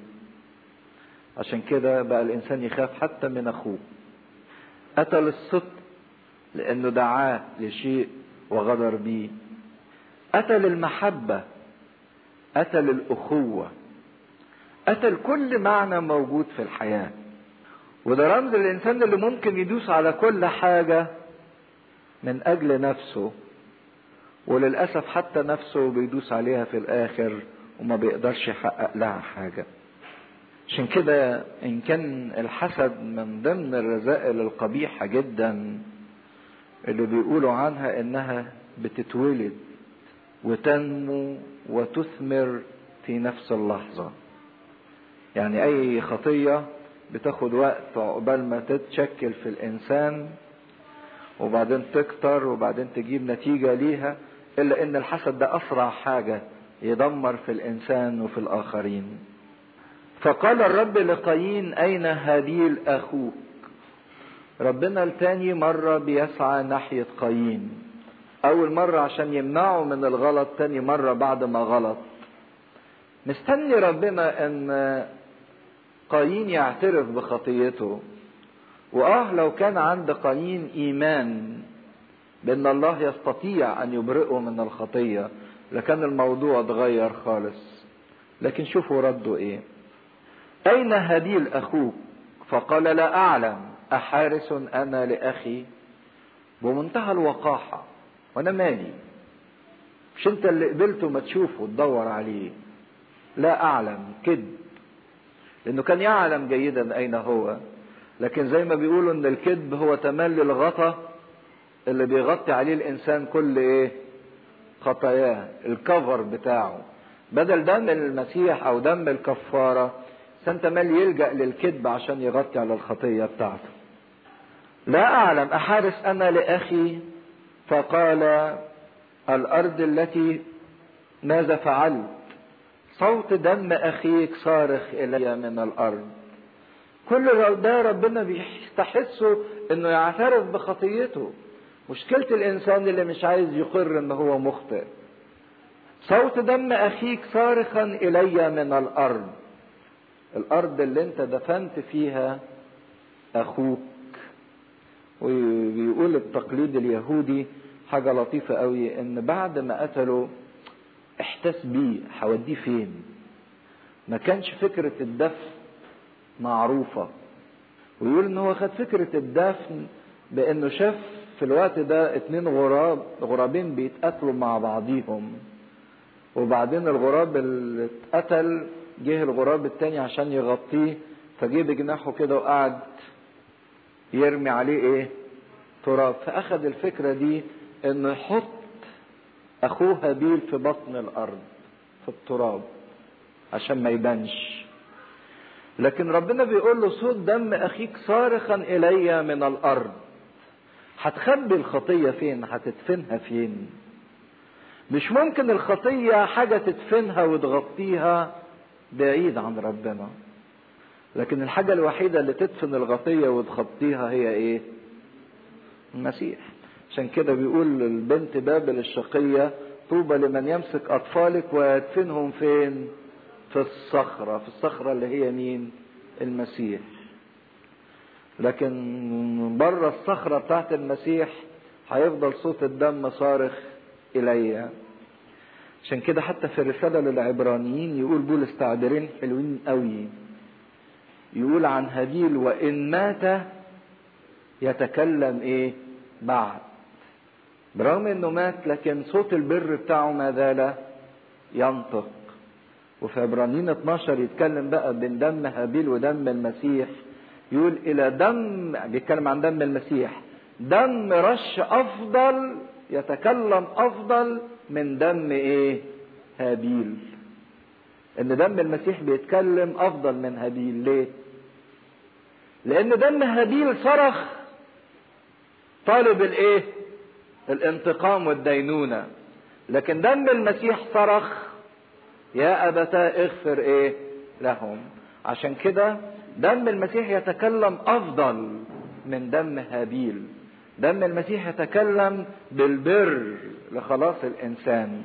عشان كده بقى الانسان يخاف حتى من اخوه قتل الصدق لانه دعاه لشيء وغدر بيه قتل المحبة قتل الاخوة قتل كل معنى موجود في الحياة وده رمز الانسان اللي ممكن يدوس على كل حاجة من اجل نفسه وللأسف حتى نفسه بيدوس عليها في الاخر وما بيقدرش يحقق لها حاجة عشان كده ان كان الحسد من ضمن الرذائل القبيحة جدا اللي بيقولوا عنها انها بتتولد وتنمو وتثمر في نفس اللحظة يعني اي خطية بتاخد وقت عقبال ما تتشكل في الانسان وبعدين تكتر وبعدين تجيب نتيجة ليها الا ان الحسد ده اسرع حاجة يدمر في الانسان وفي الاخرين فقال الرب لقايين اين هابيل اخوك ربنا التاني مرة بيسعى ناحية قايين اول مرة عشان يمنعه من الغلط تاني مرة بعد ما غلط مستني ربنا ان قايين يعترف بخطيته واه لو كان عند قايين ايمان بان الله يستطيع ان يبرئه من الخطية لكان الموضوع اتغير خالص لكن شوفوا ردوا ايه اين هابيل اخوك فقال لا اعلم احارس انا لاخي بمنتهى الوقاحة وانا مالي مش انت اللي قبلته ما تشوفه تدور عليه لا اعلم كذب لانه كان يعلم جيدا اين هو لكن زي ما بيقولوا ان الكذب هو تملي الغطا اللي بيغطي عليه الانسان كل ايه خطاياه الكفر بتاعه بدل دم المسيح او دم الكفارة سنت مال يلجأ للكذب عشان يغطي على الخطية بتاعته لا اعلم احارس انا لاخي فقال الارض التي ماذا فعلت صوت دم اخيك صارخ الي من الارض كل ده ربنا بيستحسه انه يعترف بخطيته مشكلة الانسان اللي مش عايز يقر ان هو مخطئ صوت دم اخيك صارخا الي من الارض الارض اللي انت دفنت فيها اخوك وبيقول التقليد اليهودي حاجة لطيفة قوي ان بعد ما قتلوا احتس بيه هوديه فين ما كانش فكرة الدفن معروفة ويقول ان هو خد فكرة الدفن بانه شاف في الوقت ده اتنين غراب غرابين بيتقاتلوا مع بعضيهم وبعدين الغراب اللي اتقتل جه الغراب التاني عشان يغطيه فجه بجناحه كده وقعد يرمي عليه ايه تراب فاخد الفكرة دي انه يحط اخوه هابيل في بطن الارض في التراب عشان ما يبانش لكن ربنا بيقول له صوت دم اخيك صارخا الي من الارض هتخبي الخطية فين هتدفنها فين مش ممكن الخطية حاجة تدفنها وتغطيها بعيد عن ربنا لكن الحاجة الوحيدة اللي تدفن الغطية وتغطيها هي ايه المسيح عشان كده بيقول البنت بابل الشقية طوبى لمن يمسك أطفالك ويدفنهم فين في الصخرة في الصخرة اللي هي مين المسيح لكن بره الصخرة بتاعت المسيح هيفضل صوت الدم صارخ إلي عشان كده حتى في الرسالة للعبرانيين يقول بولس تعبيرين حلوين قوي يقول عن هابيل وإن مات يتكلم إيه بعد برغم انه مات لكن صوت البر بتاعه ما زال ينطق وفي عبرانيين 12 يتكلم بقى بين دم هابيل ودم المسيح يقول الى دم بيتكلم عن دم المسيح دم رش افضل يتكلم افضل من دم ايه هابيل ان دم المسيح بيتكلم افضل من هابيل ليه لان دم هابيل صرخ طالب الايه الانتقام والدينونة لكن دم المسيح صرخ يا أبتا اغفر ايه لهم عشان كده دم المسيح يتكلم أفضل من دم هابيل دم المسيح يتكلم بالبر لخلاص الإنسان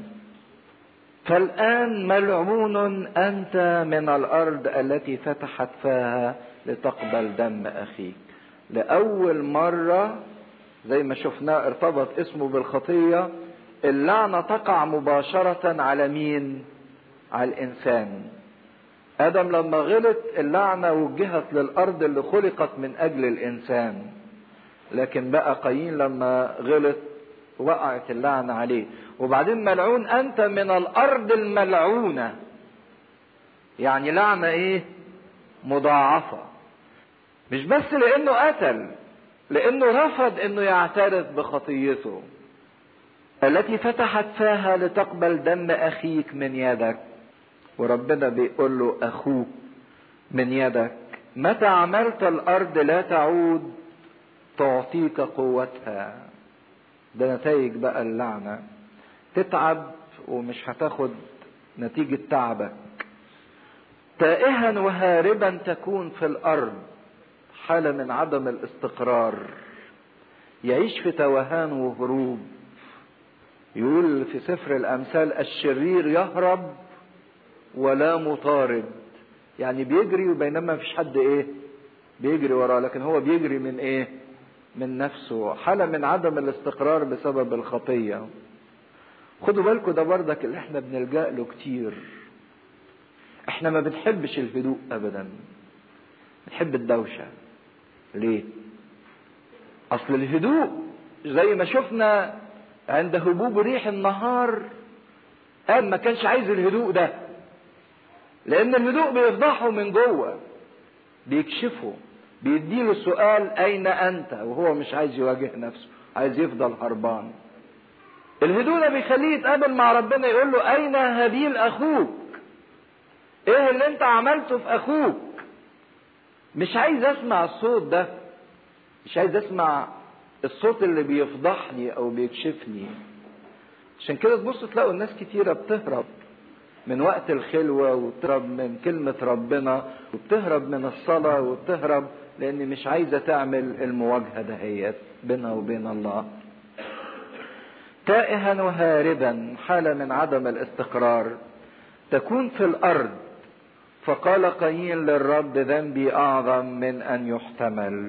فالآن ملعون أنت من الأرض التي فتحت فاها لتقبل دم أخيك لأول مرة زي ما شفناه ارتبط اسمه بالخطية اللعنة تقع مباشرة على مين على الإنسان آدم لما غلط اللعنة وجهت للأرض اللي خلقت من أجل الإنسان لكن بقى قايين لما غلط وقعت اللعنة عليه وبعدين ملعون أنت من الأرض الملعونة يعني لعنة إيه مضاعفة مش بس لأنه قتل لانه رفض انه يعترف بخطيته التي فتحت فاها لتقبل دم اخيك من يدك وربنا بيقول له اخوك من يدك متى عملت الارض لا تعود تعطيك قوتها ده نتائج بقى اللعنه تتعب ومش هتاخد نتيجه تعبك تائها وهاربا تكون في الارض حالة من عدم الاستقرار يعيش في توهان وهروب يقول في سفر الامثال الشرير يهرب ولا مطارد يعني بيجري وبينما مفيش حد ايه بيجري وراه لكن هو بيجري من ايه من نفسه حالة من عدم الاستقرار بسبب الخطية خدوا بالكم ده بردك اللي احنا بنلجأ له كتير احنا ما بنحبش الهدوء ابدا بنحب الدوشة ليه اصل الهدوء زي ما شفنا عند هبوب ريح النهار قال ما كانش عايز الهدوء ده لان الهدوء بيفضحه من جوه بيكشفه بيديله السؤال اين انت وهو مش عايز يواجه نفسه عايز يفضل هربان الهدوء ده بيخليه يتقابل مع ربنا يقول له اين هابيل اخوك ايه اللي انت عملته في اخوك مش عايز اسمع الصوت ده مش عايز اسمع الصوت اللي بيفضحني او بيكشفني عشان كده تبصوا تلاقوا الناس كتيره بتهرب من وقت الخلوة وبتهرب من كلمة ربنا وبتهرب من الصلاة وبتهرب لأن مش عايزة تعمل المواجهة دهيت بينها وبين الله تائها وهاربا حالة من عدم الاستقرار تكون في الأرض فقال قايين للرب ذنبي أعظم من أن يحتمل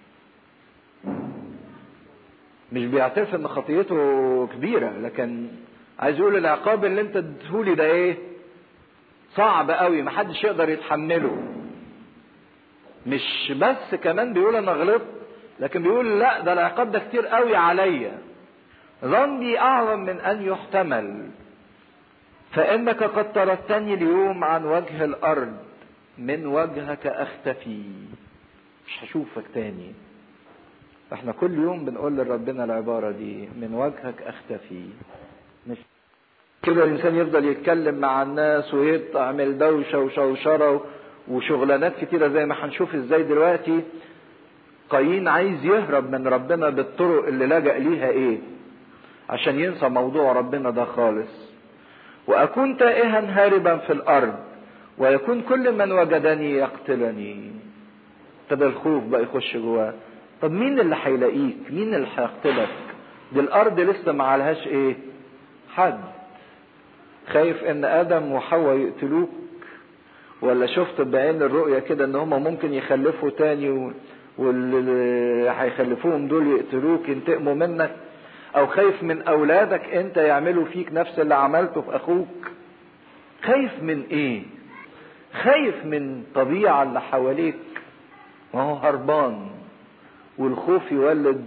مش بيعترف ان خطيته كبيرة لكن عايز يقول العقاب اللي انت اديتهولي ده ايه صعب قوي محدش يقدر يتحمله مش بس كمان بيقول انا غلطت لكن بيقول لا ده العقاب ده كتير قوي عليا ذنبي اعظم من ان يحتمل فانك قد طردتني اليوم عن وجه الارض من وجهك اختفي مش هشوفك تاني احنا كل يوم بنقول لربنا العبارة دي من وجهك اختفي مش كده الانسان يفضل يتكلم مع الناس ويعمل دوشة وشوشرة وشغلانات كتيرة زي ما هنشوف ازاي دلوقتي قايين عايز يهرب من ربنا بالطرق اللي لجأ ليها ايه عشان ينسى موضوع ربنا ده خالص واكون تائها هاربا في الارض ويكون كل من وجدني يقتلني ابتدى الخوف بقى يخش جواه طب مين اللي هيلاقيك مين اللي هيقتلك دي الارض لسه ما عليهاش ايه حد خايف ان ادم وحواء يقتلوك ولا شفت بعين الرؤية كده ان هم ممكن يخلفوا تاني واللي هيخلفوهم دول يقتلوك ينتقموا منك او خايف من اولادك انت يعملوا فيك نفس اللي عملته في اخوك خايف من ايه خايف من طبيعة اللي حواليك ما هو هربان والخوف يولد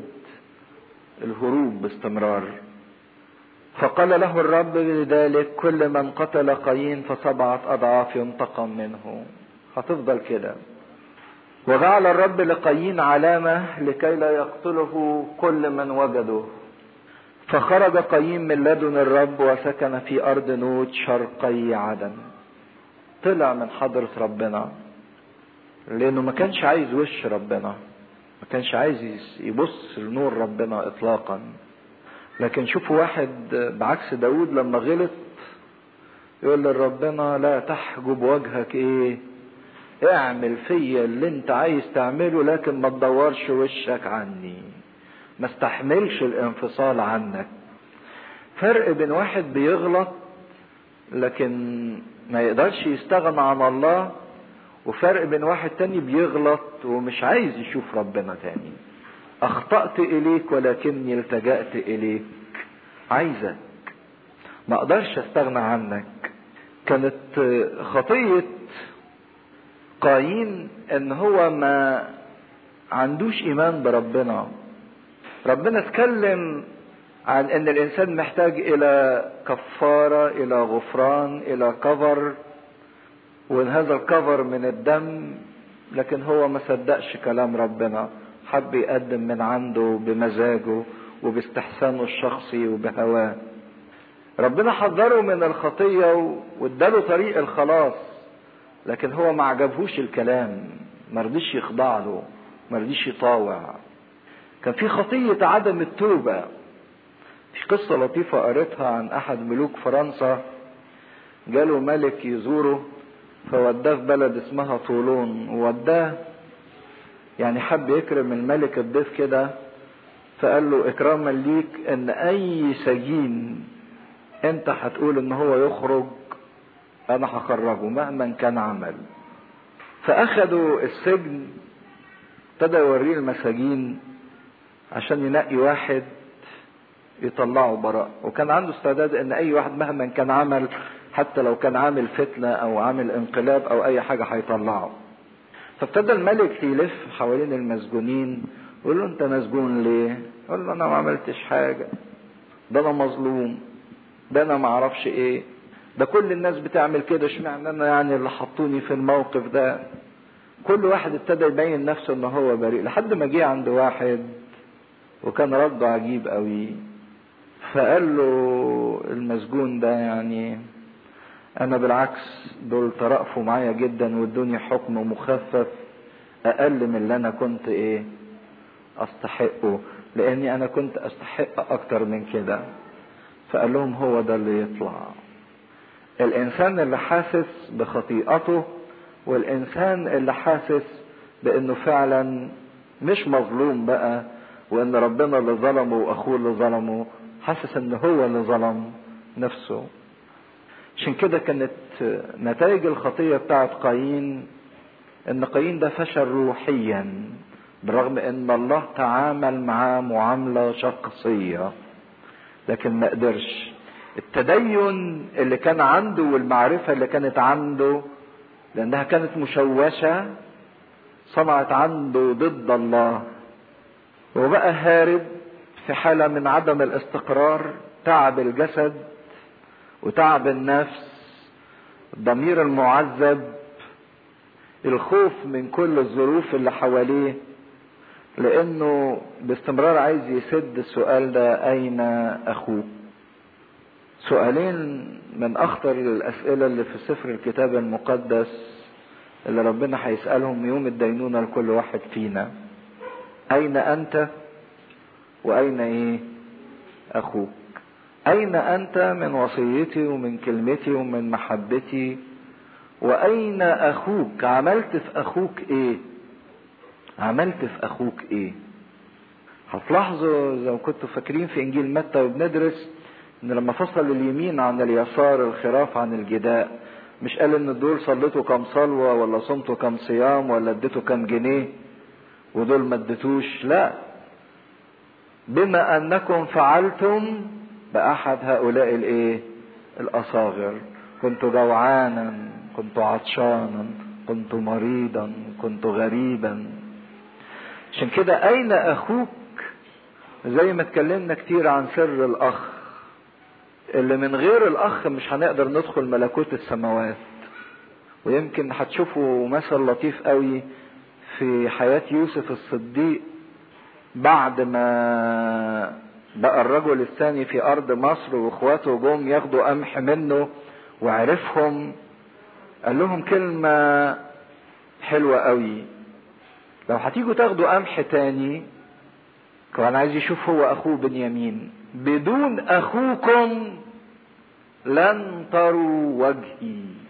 الهروب باستمرار فقال له الرب لذلك كل من قتل قايين فسبعة أضعاف ينتقم منه هتفضل كده وجعل الرب لقايين علامة لكي لا يقتله كل من وجده فخرج قايين من لدن الرب وسكن في أرض نوت شرقي عدن طلع من حضرة ربنا لأنه ما كانش عايز وش ربنا ما كانش عايز يبص لنور ربنا إطلاقا لكن شوفوا واحد بعكس داود لما غلط يقول لربنا لا تحجب وجهك ايه اعمل فيا اللي انت عايز تعمله لكن ما تدورش وشك عني ما استحملش الانفصال عنك فرق بين واحد بيغلط لكن ما يقدرش يستغنى عن الله وفرق بين واحد تاني بيغلط ومش عايز يشوف ربنا تاني اخطأت اليك ولكني التجأت اليك عايزك ما اقدرش استغنى عنك كانت خطية قايين ان هو ما عندوش ايمان بربنا ربنا اتكلم عن ان الانسان محتاج الى كفارة الى غفران الى كفر وان هذا الكفر من الدم لكن هو ما صدقش كلام ربنا حب يقدم من عنده بمزاجه وباستحسانه الشخصي وبهواه ربنا حذره من الخطية واداله طريق الخلاص لكن هو ما عجبهوش الكلام ما رضيش يخضع له ما رضيش يطاوع كان في خطية عدم التوبة في قصة لطيفة قريتها عن أحد ملوك فرنسا جاله ملك يزوره فوداه في بلد اسمها طولون ووداه يعني حب يكرم الملك الضيف كده فقال له اكراما ليك ان اي سجين انت هتقول ان هو يخرج انا هخرجه مهما كان عمل فاخدوا السجن ابتدى يوريه المساجين عشان ينقي واحد يطلعه براء وكان عنده استعداد ان اي واحد مهما كان عمل حتى لو كان عامل فتنة او عامل انقلاب او اي حاجة هيطلعه فابتدى الملك يلف حوالين المسجونين يقول له انت مسجون ليه يقول له انا ما عملتش حاجة ده انا مظلوم ده انا ما اعرفش ايه ده كل الناس بتعمل كده اشمعنى انا يعني اللي حطوني في الموقف ده كل واحد ابتدى يبين نفسه ان هو بريء لحد ما جه عند واحد وكان رده عجيب قوي فقال له المسجون ده يعني انا بالعكس دول ترأفوا معايا جدا وادوني حكم مخفف اقل من اللي انا كنت ايه استحقه لاني انا كنت استحق اكتر من كده فقال لهم هو ده اللي يطلع الانسان اللي حاسس بخطيئته والانسان اللي حاسس بانه فعلا مش مظلوم بقى وان ربنا اللي ظلمه واخوه اللي ظلمه حاسس ان هو اللي ظلم نفسه عشان كده كانت نتائج الخطيه بتاعت قايين ان قايين ده فشل روحيا بالرغم ان الله تعامل معاه معامله شخصيه لكن ما قدرش التدين اللي كان عنده والمعرفه اللي كانت عنده لانها كانت مشوشه صنعت عنده ضد الله وبقى هارب في حاله من عدم الاستقرار تعب الجسد وتعب النفس الضمير المعذب الخوف من كل الظروف اللي حواليه لانه باستمرار عايز يسد السؤال ده اين اخوك سؤالين من اخطر الاسئله اللي في سفر الكتاب المقدس اللي ربنا هيسالهم يوم الدينونه لكل واحد فينا اين انت واين ايه اخوك اين انت من وصيتي ومن كلمتي ومن محبتي واين اخوك عملت في اخوك ايه عملت في اخوك ايه هتلاحظوا لو كنتوا فاكرين في انجيل متى وبندرس ان لما فصل اليمين عن اليسار الخراف عن الجداء مش قال ان دول صليتوا كام صلوة ولا صمتوا كام صيام ولا اديتوا كام جنيه ودول ما اديتوش لا بما انكم فعلتم باحد هؤلاء الايه الاصاغر كنت جوعانا كنت عطشانا كنت مريضا كنت غريبا عشان كده اين اخوك زي ما اتكلمنا كتير عن سر الاخ اللي من غير الاخ مش هنقدر ندخل ملكوت السماوات ويمكن هتشوفوا مثل لطيف قوي في حياة يوسف الصديق بعد ما بقى الرجل الثاني في ارض مصر واخواته جم ياخدوا قمح منه وعرفهم قال لهم كلمة حلوة قوي لو هتيجوا تاخدوا قمح تاني كان عايز يشوف هو اخوه بنيامين بدون اخوكم لن تروا وجهي